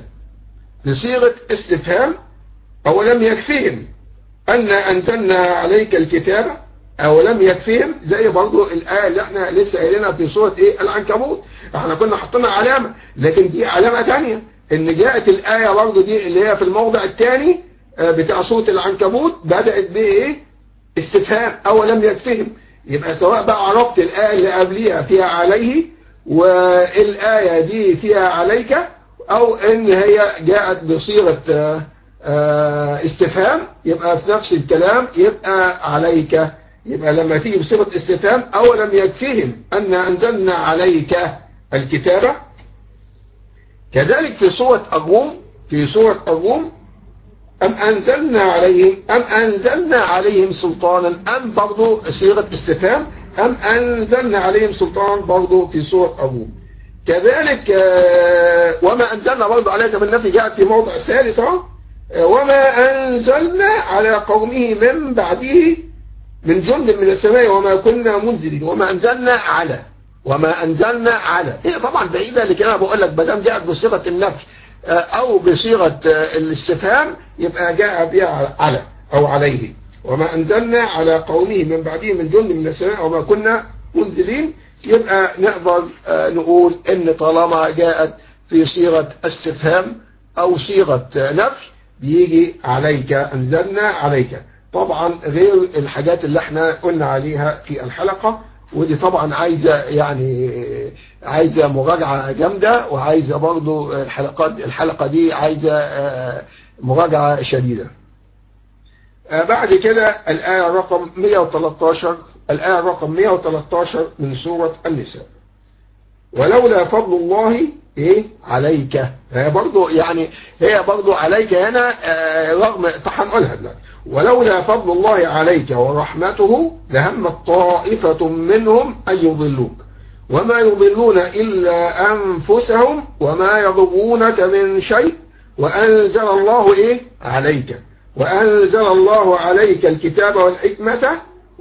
بصيغة استفهام أولم يكفيهم أن أنزلنا عليك الكتاب أولم يكفيهم زي برضو الآية اللي احنا لسه قايلينها في سورة إيه العنكبوت احنا كنا حطينا علامة لكن دي علامة تانية ان جاءت الآية برضو دي اللي هي في الموضع الثاني بتاع سورة العنكبوت بدأت بإيه استفهام أولم يكفهم يبقى سواء بقى عرفت الآية اللي قبليها فيها عليه والآية دي فيها عليك أو إن هي جاءت بصيغة استفهام يبقى في نفس الكلام يبقى عليك يبقى لما تيجي بصيغة استفهام أولم يكفهم أن أنزلنا عليك الكتابة كذلك في سورة الروم في سورة الروم أم أنزلنا عليهم أم أنزلنا عليهم سلطانا أم برضو صيغة استفهام أم أنزلنا عليهم سلطانا برضو في سورة أبوه كذلك آه، وما أنزلنا برضو عليك من نفي جاءت في موضع ثالث أهو. آه، وما أنزلنا على قومه من بعده من جند من السماء وما كنا منزلين وما أنزلنا على وما أنزلنا على هي طبعا بعيدة لكن أنا بقول لك بدام جاءت بصيغة النفي آه، أو بصيغة آه، الاستفهام يبقى جاء بها على أو عليه وما أنزلنا على قومه من بعده من جند من السماء وما كنا منزلين يبقى نقدر آه، نقول إن طالما جاءت في صيغة استفهام أو صيغة آه، نفي بيجي عليك أنزلنا عليك طبعا غير الحاجات اللي احنا قلنا عليها في الحلقة ودي طبعا عايزة يعني عايزة مراجعة جامدة وعايزة برضو الحلقات الحلقة دي عايزة آه، مراجعة شديدة آه، بعد كده الآية رقم 113 الآية رقم 113 من سورة النساء ولولا فضل الله ايه عليك هي برضو يعني هي برضو عليك هنا آه، رغم طب هنقولها دلوقتي ولولا فضل الله عليك ورحمته لهمت طائفة منهم أن يضلوك وما يضلون إلا أنفسهم وما يضرونك من شيء وأنزل الله إيه عليك وأنزل الله عليك الكتاب والحكمة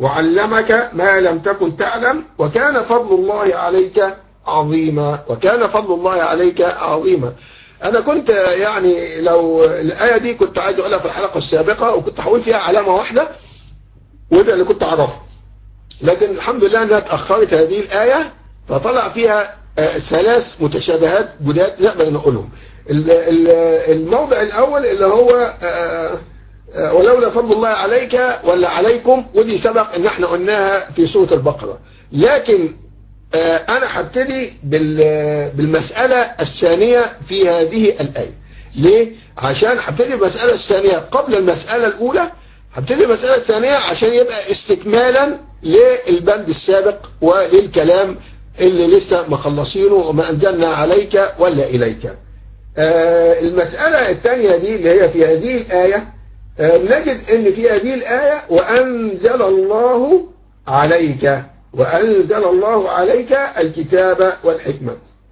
وعلمك ما لم تكن تعلم وكان فضل الله عليك عظيما وكان فضل الله عليك عظيما انا كنت يعني لو الايه دي كنت عايز اقولها في الحلقه السابقه وكنت هقول فيها علامه واحده وده اللي كنت اعرفها لكن الحمد لله انها اتاخرت هذه الايه فطلع فيها آه، ثلاث متشابهات جداد نقدر نقولهم ال- ال- الموضع الاول اللي هو آه، آه، ولولا فضل الله عليك ولا عليكم ودي سبق ان احنا قلناها في سوره البقره لكن آه، انا هبتدي بال- بالمسألة الثانية في هذه الآية ليه؟ عشان هبتدي بالمسألة الثانية قبل المسألة الأولى هبتدي بالمسألة الثانية عشان يبقى استكمالا للبند السابق وللكلام اللي لسه مخلصينه وما أنزلنا عليك ولا إليك آه، المسألة الثانية دي اللي هي في هذه الآية آه، نجد ان في هذه الآية وأنزل الله عليك وأنزل الله عليك الكتاب والحكمة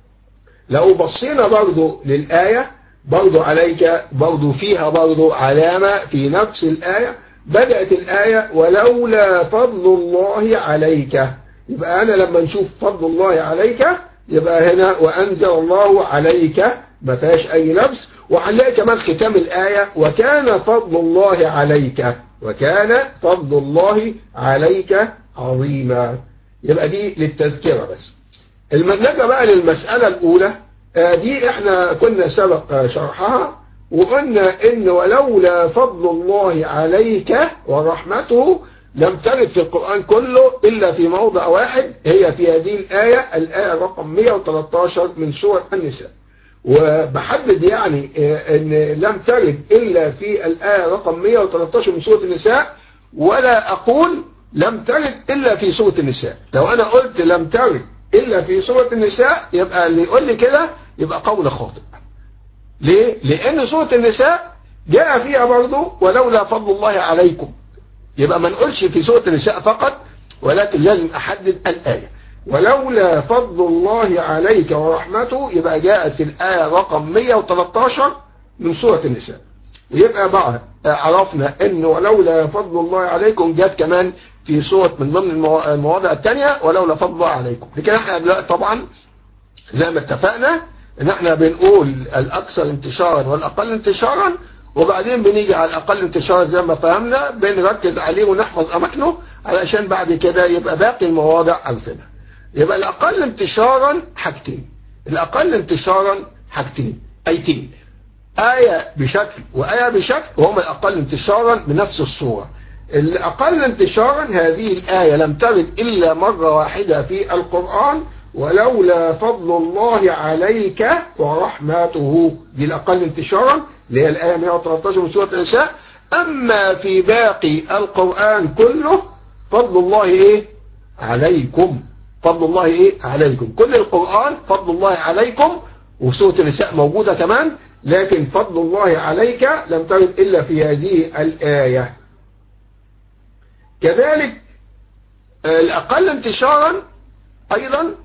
لو بصينا برضو للآية برضو عليك برضو فيها برضو علامة في نفس الآية بدأت الآية ولولا فضل الله عليك يبقى أنا لما نشوف فضل الله عليك يبقى هنا وأنزل الله عليك ما فيهاش أي لبس وهنلاقي كمان ختام الآية وكان فضل الله عليك وكان فضل الله عليك عظيما يبقى دي للتذكرة بس المنجة بقى للمسألة الأولى آه، دي احنا كنا سبق آه، شرحها وقلنا ان ولولا فضل الله عليك ورحمته لم ترد في القرآن كله إلا في موضع واحد هي في هذه الآية الآية رقم 113 من سورة النساء وبحدد يعني آه، ان لم ترد إلا في الآية رقم 113 من سورة النساء ولا أقول لم ترد إلا في سورة النساء لو أنا قلت لم ترد إلا في سورة النساء يبقى اللي يقول لي كده يبقى قول خاطئ ليه؟ لأن سورة النساء جاء فيها برضو ولولا فضل الله عليكم يبقى ما نقولش في سورة النساء فقط ولكن لازم أحدد الآية ولولا فضل الله عليك ورحمته يبقى جاءت الآية رقم 113 من سورة النساء ويبقى بقى عرفنا ان ولولا فضل الله عليكم جت كمان في سورة من ضمن الموا- المواضع الثانية ولولا فضل الله عليكم لكن احنا دلوقتي طبعا زي ما اتفقنا ان احنا بنقول الاكثر انتشارا والاقل انتشارا وبعدين بنيجي على الاقل انتشارا زي ما فهمنا بنركز عليه ونحفظ اماكنه علشان بعد كده يبقى باقي المواضع عارفينها يبقى الاقل انتشارا حاجتين الاقل انتشارا حاجتين ايتين آية بشكل وآية بشكل وهم الأقل انتشارا بنفس الصورة الأقل انتشارا هذه الآية لم ترد إلا مرة واحدة في القرآن ولولا فضل الله عليك ورحمته دي الأقل انتشارا اللي هي الآية 113 من سورة النساء أما في باقي القرآن كله فضل الله إيه عليكم فضل الله إيه عليكم كل القرآن فضل الله عليكم وسورة النساء موجودة كمان لكن فضل الله عليك لم ترد إلا في هذه الآية كذلك الأقل انتشارا أيضا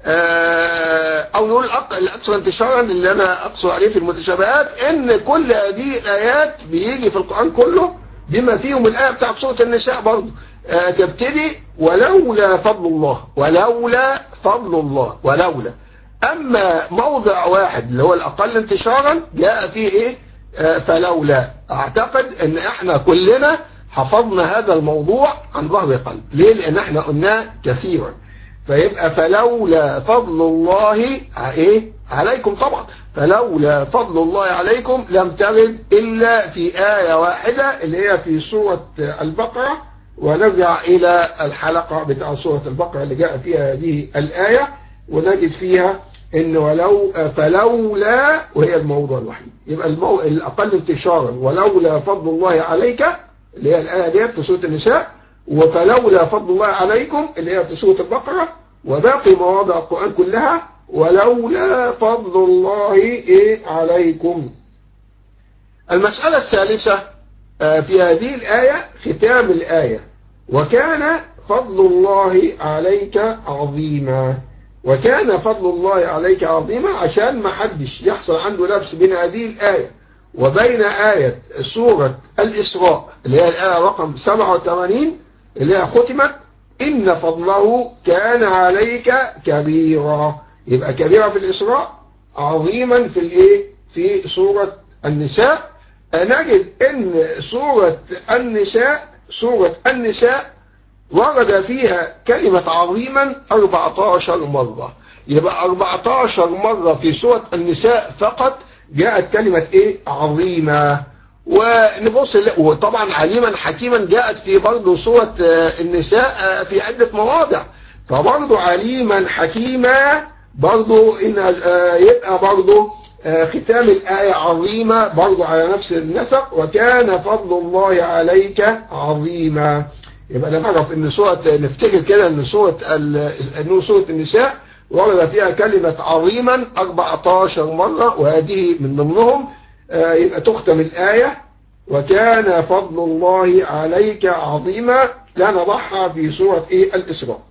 أو نقول الأكثر انتشارا اللي أنا أقصد عليه في المتشابهات إن كل هذه الآيات بيجي في القرآن كله بما فيهم الآية بتاعت سورة النساء برضه تبتدي ولولا فضل الله ولولا فضل الله ولولا أما موضع واحد اللي هو الأقل انتشارا جاء فيه إيه فلولا أعتقد أن إحنا كلنا حفظنا هذا الموضوع عن ظهر قلب ليه لأن إحنا قلناه كثيرا فيبقى فلولا فضل الله إيه عليكم طبعا فلولا فضل الله عليكم لم ترد إلا في آية واحدة اللي هي في سورة البقرة ونرجع إلى الحلقة بتاع سورة البقرة اللي جاء فيها هذه الآية ونجد فيها إن ولو فلولا وهي الموضوع الوحيد يبقى المو... الأقل انتشارا ولولا فضل الله عليك اللي هي الآية ديت في سورة النساء وفلولا فضل الله عليكم اللي هي في سورة البقرة وباقي مواضع القرآن كلها ولولا فضل الله إيه عليكم المسألة الثالثة في هذه الآية ختام الآية وكان فضل الله عليك عظيما وكان فضل الله عليك عظيما عشان ما حدش يحصل عنده لبس بين هذه الآية وبين آية سورة الإسراء اللي هي الآية رقم 87 اللي هي ختمت إن فضله كان عليك كبيرا يبقى كبيرا في الإسراء عظيما في الإيه في سورة النساء نجد ان سورة النساء سورة النساء ورد فيها كلمة عظيما 14 مرة يبقى 14 مرة في سورة النساء فقط جاءت كلمة ايه عظيمة ونبص وطبعا عليما حكيما جاءت في برضه سورة النساء في عدة مواضع فبرضه عليما حكيما برضه إن يبقى برضه ختام الآية عظيمة برضو على نفس النسق وكان فضل الله عليك عظيما يبقى نعرف ان سورة نفتكر كده ان سورة ان سورة النساء ورد فيها كلمة عظيما 14 مرة وهذه من ضمنهم يبقى تختم الآية وكان فضل الله عليك عظيما لا نضعها في سورة ايه الإسراء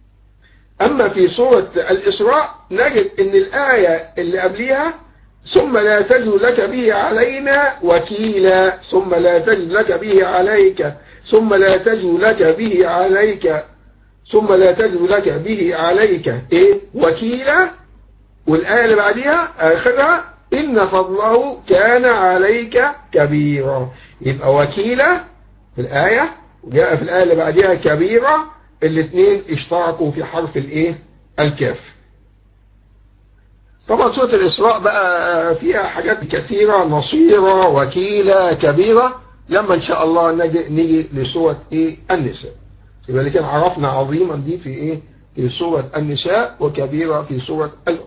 أما في سورة الإسراء نجد ان الآية اللي قبليها ثم لا تجد لك به علينا وكيلا ثم لا تجد لك به عليك ثم لا تجد لك به عليك ثم لا تجد لك به عليك ايه وكيلا والآية اللي بعديها آخرها إن فضله كان عليك كبيرا يبقى وكيلا في الآية وجاء في الآية اللي بعديها كبيرة الاثنين اشتركوا في حرف الايه الكاف طبعا سورة الإسراء بقى فيها حاجات كثيرة نصيرة وكيلة كبيرة لما إن شاء الله نجي, نيجي لسورة إيه النساء يبقى اللي كان عرفنا عظيما دي في إيه في سورة النساء وكبيرة في سورة ال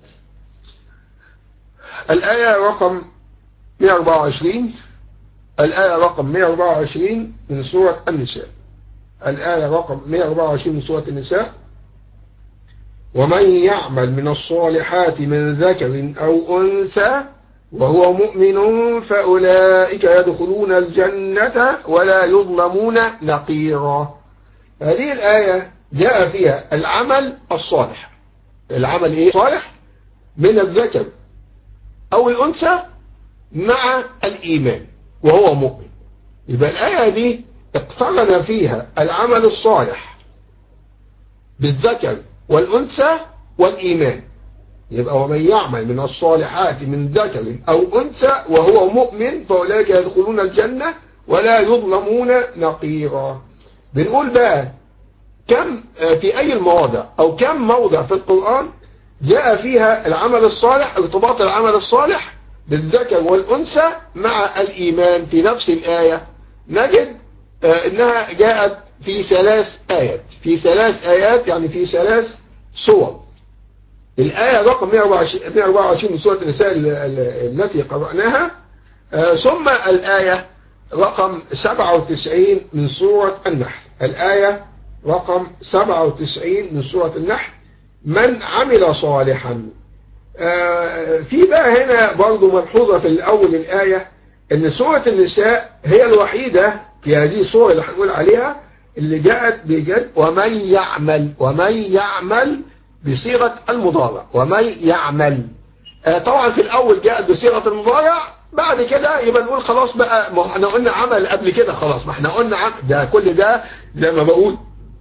الآية رقم 124 الآية رقم 124 من سورة النساء الآية رقم 124 من سورة النساء ومن يعمل من الصالحات من ذكر أو أنثى وهو مؤمن فأولئك يدخلون الجنة ولا يظلمون نقيرا هذه الآية جاء فيها العمل الصالح العمل إيه صالح من الذكر أو الأنثى مع الإيمان وهو مؤمن يبقى الآية دي اقترن فيها العمل الصالح بالذكر والأنثى والإيمان يبقى ومن يعمل من الصالحات من ذكر أو أنثى وهو مؤمن فأولئك يدخلون الجنة ولا يظلمون نقيرا بنقول بقى كم في أي المواضع أو كم موضع في القرآن جاء فيها العمل الصالح ارتباط العمل الصالح بالذكر والأنثى مع الإيمان في نفس الآية نجد انها جاءت في ثلاث آيات في ثلاث آيات يعني في ثلاث صور الآية رقم 124 من سورة النساء التي قرأناها ثم الآية رقم 97 من سورة النحل الآية رقم 97 من سورة النحل من عمل صالحا آه، في بقى هنا برضو ملحوظة في الأول الآية إن سورة النساء هي الوحيدة في هذه السورة اللي هنقول عليها اللي جاءت بجد ومن يعمل ومن يعمل بصيغة المضارع ومن يعمل آه، طبعا في الأول جاءت بصيغة المضارع بعد كده يبقى نقول خلاص بقى ما احنا قلنا عمل قبل كده خلاص ما احنا قلنا عمل ده كل ده زي ما بقول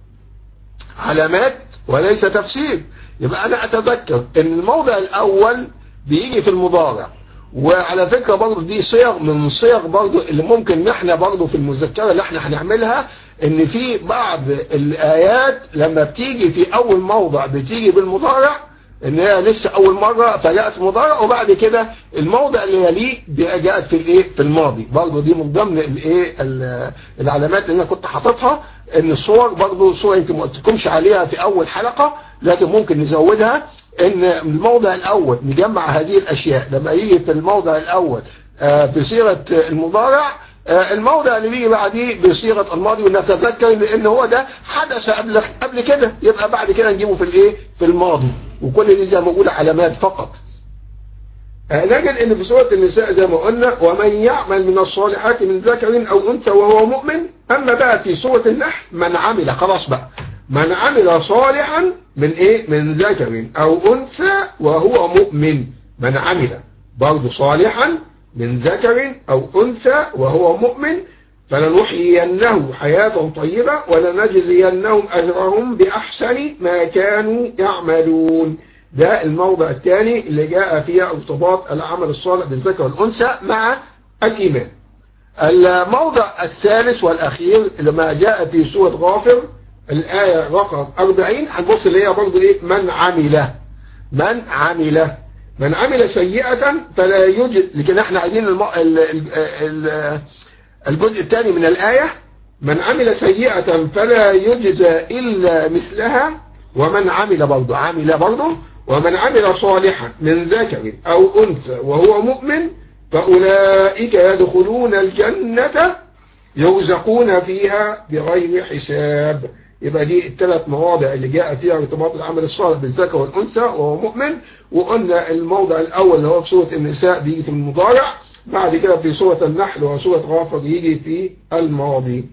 علامات وليس تفسير يبقى انا اتذكر ان الموضع الاول بيجي في المضارع وعلى فكرة برضو دي صيغ من صيغ برضو اللي ممكن ان احنا برضو في المذكرة اللي احنا هنعملها ان في بعض الايات لما بتيجي في اول موضع بتيجي بالمضارع ان هي لسه اول مرة فجاءت مضارع وبعد كده الموضع اللي يليه جاءت في الايه في الماضي برضو دي من ضمن الايه العلامات اللي انا كنت حاططها ان الصور برضو صور يمكن ما قلتلكمش عليها في اول حلقة لكن ممكن نزودها ان الموضع الاول نجمع هذه الاشياء لما يجي في الموضع الاول آه، بصيغة المضارع آه، الموضع اللي بيجي بعديه بصيغة الماضي ونتذكر لان هو ده حدث قبل قبل كده يبقى بعد كده نجيبه في الايه في الماضي وكل دي زي ما بقول علامات فقط آه، نجد ان في سورة النساء زي ما قلنا ومن يعمل من الصالحات من ذكر او انثى وهو مؤمن اما بقى في سورة النحل من عمل خلاص بقى من عمل صالحا من ايه من ذكر او انثى وهو مؤمن من عمل برضه صالحا من ذكر او انثى وهو مؤمن فلنحيينه حياة طيبة ولنجزينهم اجرهم باحسن ما كانوا يعملون ده الموضع الثاني اللي جاء فيها ارتباط العمل الصالح بالذكر والانثى مع الايمان الموضع الثالث والاخير لما جاء في سورة غافر الآية رقم 40 هنبص اللي هي برضه إيه من عمل من عمل من عمل سيئة فلا يوجد لكن احنا عايزين الم... ال... ال... ال... الجزء الثاني من الآية من عمل سيئة فلا يجزى إلا مثلها ومن عمل برضه عمل برضه ومن عمل صالحا من ذكر أو أنثى وهو مؤمن فأولئك يدخلون الجنة يرزقون فيها بغير حساب يبقى دي الثلاث مواضع اللي جاء فيها ارتباط العمل الصالح بالذكر والأنثى وهو مؤمن وقلنا الموضع الأول اللي هو في سورة النساء بيجي في المضارع بعد كده في سورة النحل وسورة غافر يجي في الماضي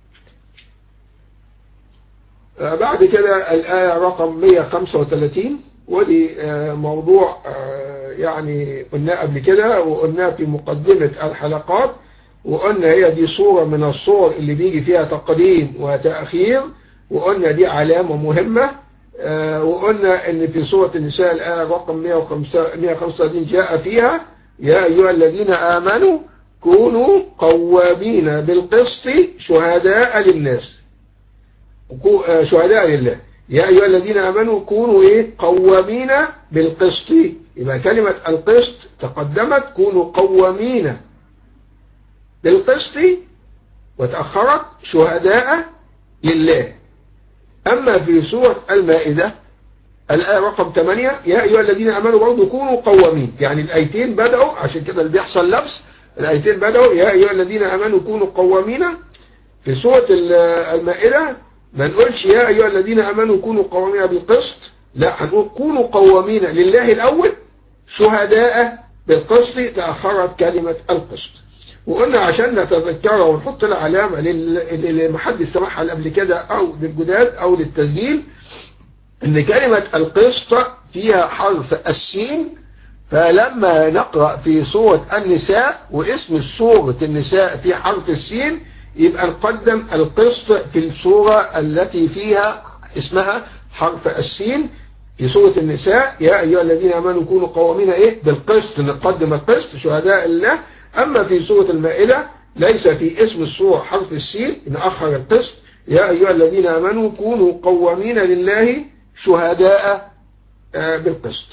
بعد كده الآية رقم 135 ودي موضوع يعني قلناه قبل كده وقلناه في مقدمة الحلقات وقلنا هي دي صورة من الصور اللي بيجي فيها تقديم وتأخير وقلنا دي علامة مهمة آه وقلنا ان في سورة النساء الآية رقم 135 جاء فيها يا أيها الذين آمنوا كونوا قوامين بالقسط شهداء للناس شهداء لله يا أيها الذين آمنوا كونوا إيه قوامين بالقسط يبقى كلمة القسط تقدمت كونوا قوامين بالقسط وتأخرت شهداء لله أما في سورة المائدة الآية رقم 8 يا أيها الذين أمنوا برضو كونوا قوامين يعني الآيتين بدأوا عشان كده اللي بيحصل لبس الآيتين بدأوا يا أيها الذين أمنوا كونوا قوامين في سورة المائدة ما نقولش يا أيها الذين أمنوا كونوا قوامين بالقسط لا هنقول كونوا قوامين لله الأول شهداء بالقسط تأخرت كلمة القسط وقلنا عشان نتذكرها ونحط لها علامة اللي محدش سمعها قبل كده أو للجداد أو للتسجيل إن كلمة القسط فيها حرف السين فلما نقرأ في سورة النساء واسم سورة النساء في حرف السين يبقى نقدم القسط في السورة التي فيها اسمها حرف السين في سورة النساء يا أيها الذين آمنوا كونوا قوامين إيه بالقسط نقدم القسط شهداء الله أما في سورة المائدة ليس في اسم السورة حرف السين نأخر القسط يا أيها الذين آمنوا كونوا قوامين لله شهداء بالقسط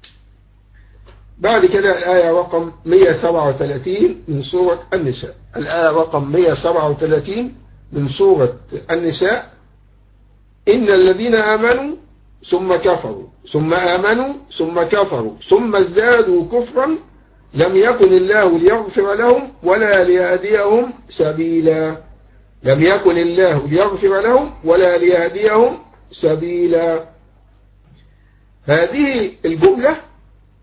بعد كده الآية رقم 137 من سورة النساء الآية رقم 137 من سورة النساء إن الذين آمنوا ثم كفروا ثم آمنوا ثم كفروا ثم ازدادوا كفرا لم يكن الله ليغفر لهم ولا ليهديهم سبيلا لم يكن الله ليغفر لهم ولا ليهديهم سبيلا هذه الجملة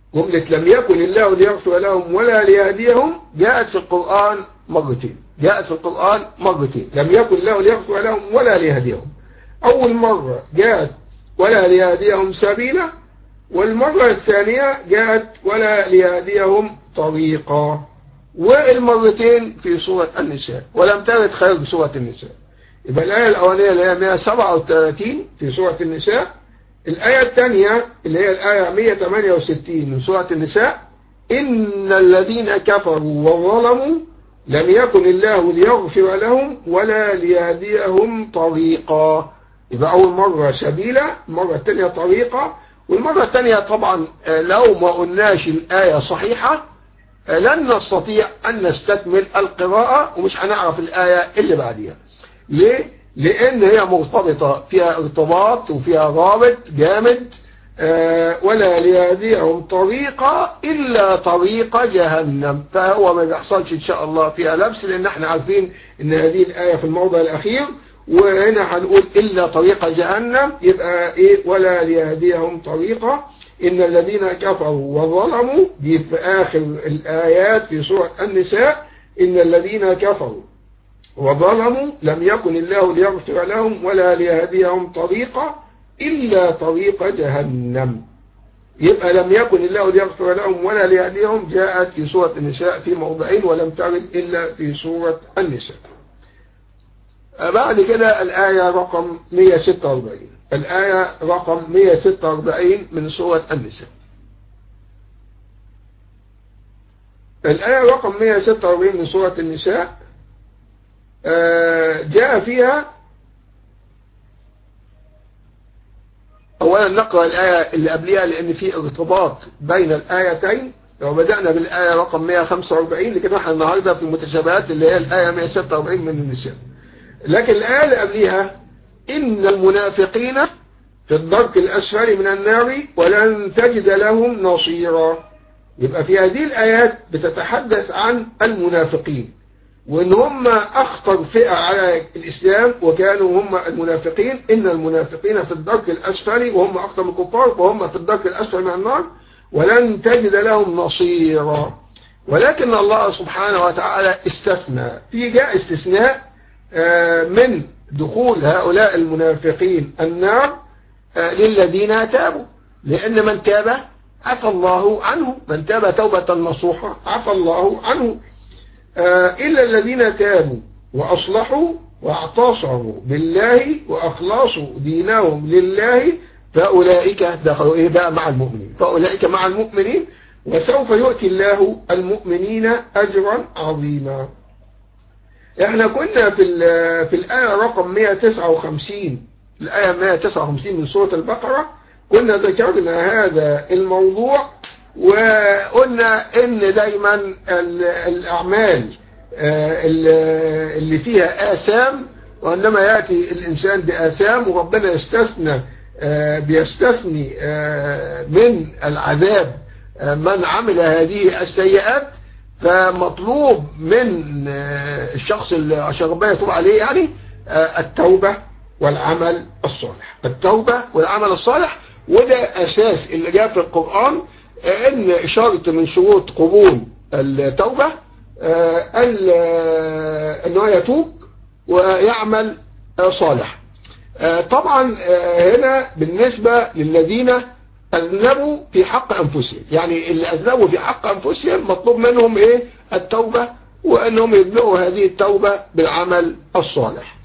جملة لم يكن الله ليغفر لهم ولا ليهديهم جاءت في القرآن مرتين جاءت في القرآن مرتين لم يكن الله ليغفر لهم ولا ليهديهم أول مرة جاءت ولا ليهديهم سبيلا والمرة الثانية جاءت ولا ليهديهم طريقا والمرتين في سورة النساء ولم ترد خارج سورة النساء يبقى الآية الأولانية اللي هي 137 في سورة النساء الآية الثانية اللي هي الآية 168 من سورة النساء إن الذين كفروا وظلموا لم يكن الله ليغفر لهم ولا ليهديهم طريقا يبقى أول مرة سبيلا المرة الثانية طريقة والمرة الثانية طبعا لو ما قلناش الآية صحيحة لن نستطيع أن نستكمل القراءة ومش هنعرف الآية اللي بعديها ليه؟ لأن هي مرتبطة فيها ارتباط وفيها رابط جامد آه ولا ليهديهم طريقة إلا طريق جهنم فهو ما بيحصلش إن شاء الله فيها لبس لأن احنا عارفين إن هذه الآية في الموضع الأخير وهنا هنقول إلا طريق جهنم يبقى إيه ولا ليهديهم طريقة إن الذين كفروا وظلموا دي في آخر الآيات في سورة النساء إن الذين كفروا وظلموا لم يكن الله ليغفر لهم ولا ليهديهم طريقا إلا طريق جهنم يبقى لم يكن الله ليغفر لهم ولا ليهديهم جاءت في سورة النساء في موضعين ولم ترد إلا في سورة النساء بعد كده الآية رقم 146 الآية رقم 146 من سورة النساء الآية رقم 146 من سورة النساء جاء فيها أولا نقرأ الآية اللي قبلها لأن في ارتباط بين الآيتين لو بدأنا بالآية رقم 145 لكن احنا النهاردة في المتشابهات اللي هي الآية 146 من النساء لكن الآية اللي قبلها إن المنافقين في الدرك الأسفل من النار ولن تجد لهم نصيرا يبقى في هذه الآيات بتتحدث عن المنافقين وان هم اخطر فئة على الاسلام وكانوا هم المنافقين ان المنافقين في الدرك الاسفل وهم اخطر من الكفار وهم في الدرك الاسفل من النار ولن تجد لهم نصيرا ولكن الله سبحانه وتعالى استثنى في جاء استثناء من دخول هؤلاء المنافقين النار للذين تابوا لان من تاب عفى الله عنه من تاب توبة نصوحة عفى الله عنه إلا الذين تابوا وأصلحوا واعتصموا بالله وأخلصوا دينهم لله فأولئك دخلوا إيه بقى مع المؤمنين فأولئك مع المؤمنين وسوف يؤتي الله المؤمنين أجرا عظيما احنا كنا في في الآية رقم 159 الآية 159 من سورة البقرة كنا ذكرنا هذا الموضوع وقلنا ان دايما الأعمال اللي فيها آثام وعندما يأتي الإنسان بآثام وربنا يستثنى بيستثني من العذاب من عمل هذه السيئات فمطلوب من الشخص اللي عشان ربنا يتوب عليه يعني التوبة والعمل الصالح التوبة والعمل الصالح وده أساس اللي جاء في القرآن ان اشارة من شروط قبول التوبة ان هو يتوب ويعمل صالح طبعا هنا بالنسبة للذين اذنبوا في حق انفسهم يعني اللي اذنبوا في حق انفسهم مطلوب منهم ايه التوبة وانهم يبدأوا هذه التوبة بالعمل الصالح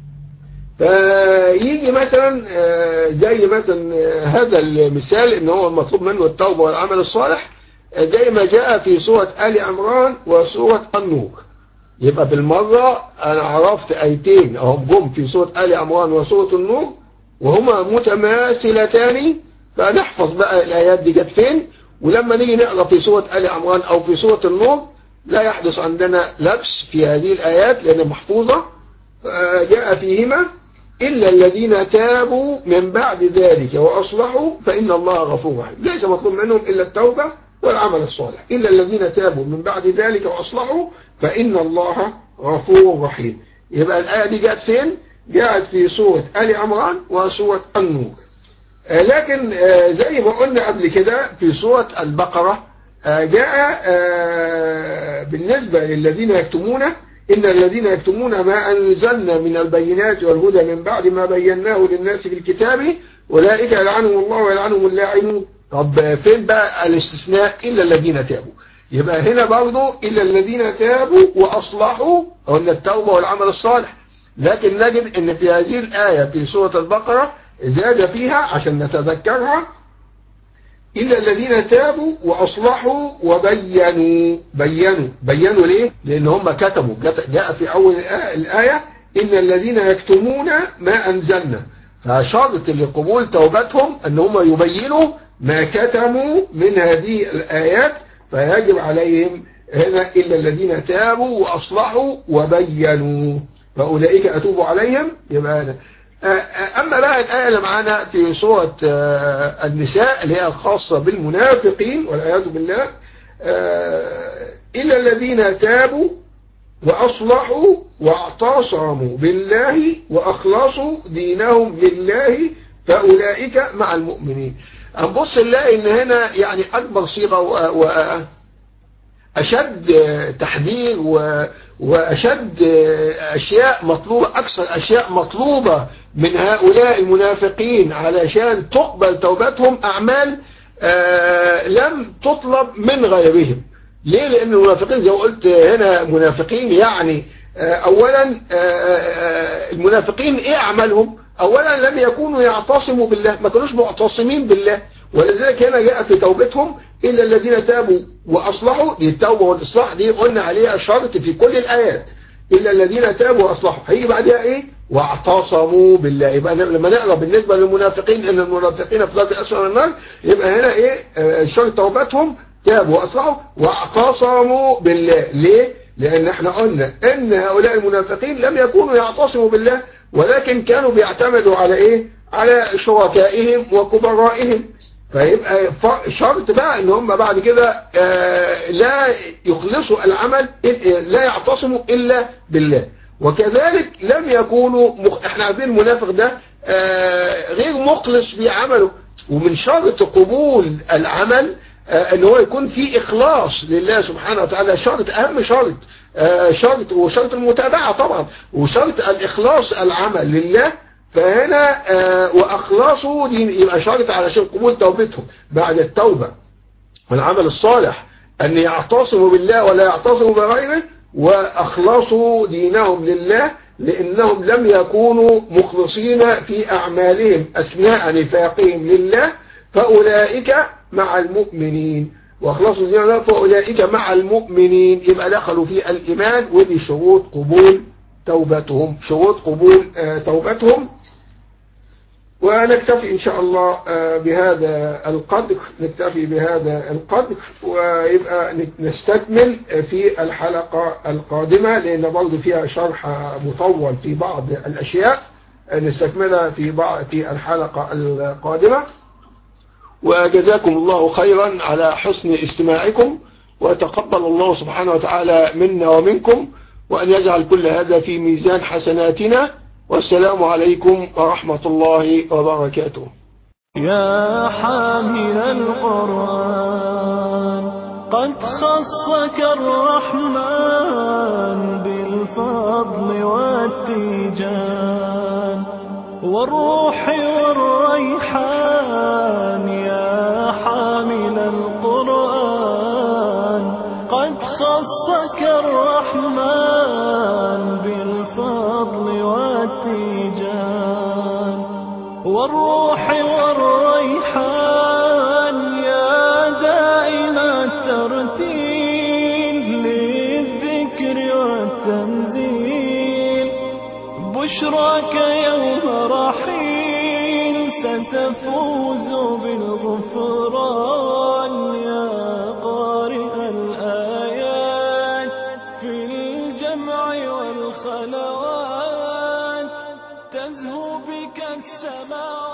فيجي مثلا زي مثلا هذا المثال ان هو المطلوب منه التوبة والعمل الصالح زي ما جاء في سورة آل عمران وسورة النور يبقى بالمرة انا عرفت ايتين اهم جم في سورة آل عمران وسورة النور وهما متماثلتان فنحفظ بقى الايات دي جت فين ولما نيجي نقرا في سورة آل عمران او في سورة النور لا يحدث عندنا لبس في هذه الايات لان محفوظة جاء فيهما إلا الذين تابوا من بعد ذلك وأصلحوا فإن الله غفور رحيم ليس مطلوب منهم إلا التوبة والعمل الصالح إلا الذين تابوا من بعد ذلك وأصلحوا فإن الله غفور رحيم يبقى الآية دي جاءت فين؟ جاءت في سورة آل عمران وسورة النور آه، لكن آه، زي ما قلنا قبل كده في سورة البقرة آه، جاء آه، بالنسبة للذين يكتمون إن الذين يكتمون ما أنزلنا من البينات والهدى من بعد ما بيناه للناس في الكتاب أولئك يلعنهم الله ويلعنهم اللاعنون طب فين بقى الاستثناء إلا الذين تابوا يبقى هنا برضه إلا الذين تابوا وأصلحوا قلنا التوبة والعمل الصالح لكن نجد ان في هذه الآية في سورة البقرة زاد فيها عشان نتذكرها إلا الذين تابوا وأصلحوا وبينوا بينوا بينوا ليه؟ لأن هم كتبوا جاء- جاء في أول الآية- الآية إن الذين يكتمون ما أنزلنا فشرط لقبول توبتهم أن هم يبينوا ما كتموا من هذه الآيات فيجب عليهم هنا إلا الذين تابوا وأصلحوا وبينوا فأولئك أتوب عليهم يبقى هذا آه، آه، أما بقى الآية اللي معانا في سورة آه، النساء اللي هي الخاصة بالمنافقين والعياذ بالله آه، إلا الذين تابوا وأصلحوا واعتصموا بالله وأخلصوا دينهم لله فأولئك مع المؤمنين هنبص نلاقي إن هنا يعني أكبر صيغة و... و... أشد تحذير و... وأشد أشياء مطلوبة أكثر أشياء مطلوبة من هؤلاء المنافقين علشان تقبل توبتهم أعمال آه، لم تطلب من غيرهم ليه لأن المنافقين زي ما قلت هنا منافقين يعني آه، أولا آه، آه، المنافقين إيه أعمالهم أولا لم يكونوا يعتصموا بالله ما كانوش معتصمين بالله ولذلك هنا جاء في توبتهم إلا الذين تابوا وأصلحوا دي التوبة والإصلاح دي قلنا عليها شرط في كل الآيات إلا الذين تابوا وأصلحوا هيجي بعدها إيه واعتصموا بالله يبقى لما نقرأ بالنسبة للمنافقين إن المنافقين في ذات الأسفل من النار يبقى هنا إيه آه، شرط توبتهم تابوا وأصلحوا واعتصموا بالله ليه لأن احنا قلنا إن هؤلاء المنافقين لم يكونوا يعتصموا بالله ولكن كانوا بيعتمدوا على إيه على شركائهم وكبرائهم فيبقى ف- شرط بقى ان هم بعد كده آه، لا يخلصوا العمل إل- لا يعتصموا الا بالله وكذلك لم يكونوا مخ... احنا عارفين المنافق ده آه، غير مخلص في عمله ومن شرط قبول العمل آه، ان هو يكون فيه اخلاص لله سبحانه وتعالى شرط اهم شرط آه، شرط وشرط المتابعة طبعا وشرط الاخلاص العمل لله فهنا آه، واخلصوا دي يبقى شرط علشان قبول توبتهم بعد التوبة والعمل الصالح ان يعتصموا بالله ولا يعتصموا بغيره واخلصوا دينهم لله لانهم لم يكونوا مخلصين في اعمالهم اثناء نفاقهم لله فاولئك مع المؤمنين واخلصوا دينهم لله فاولئك مع المؤمنين يبقى دخلوا في الايمان ودي شروط قبول توبتهم شروط قبول آه، توبتهم ونكتفي إن شاء الله آه، بهذا القدر نكتفي بهذا القدر ويبقى نستكمل في الحلقة القادمة لأن برضه فيها شرح مطول في بعض الأشياء نستكملها في بعض في الحلقة القادمة وجزاكم الله خيرا على حسن استماعكم وتقبل الله سبحانه وتعالى منا ومنكم وأن يجعل كل هذا في ميزان حسناتنا والسلام عليكم ورحمة الله وبركاته يا حامل القرآن قد خصك الرحمن بالفضل والتيجان والروح والريحان يا حامل القرآن قد خصك الرحمن بالفضل والتيجان والروح والريحان يا دائم الترتيل للذكر والتنزيل بشراك يوم رحيل ستفوز بالغفران يا قارئ الآيات في الجمع والخلوات تزهو بك السماوات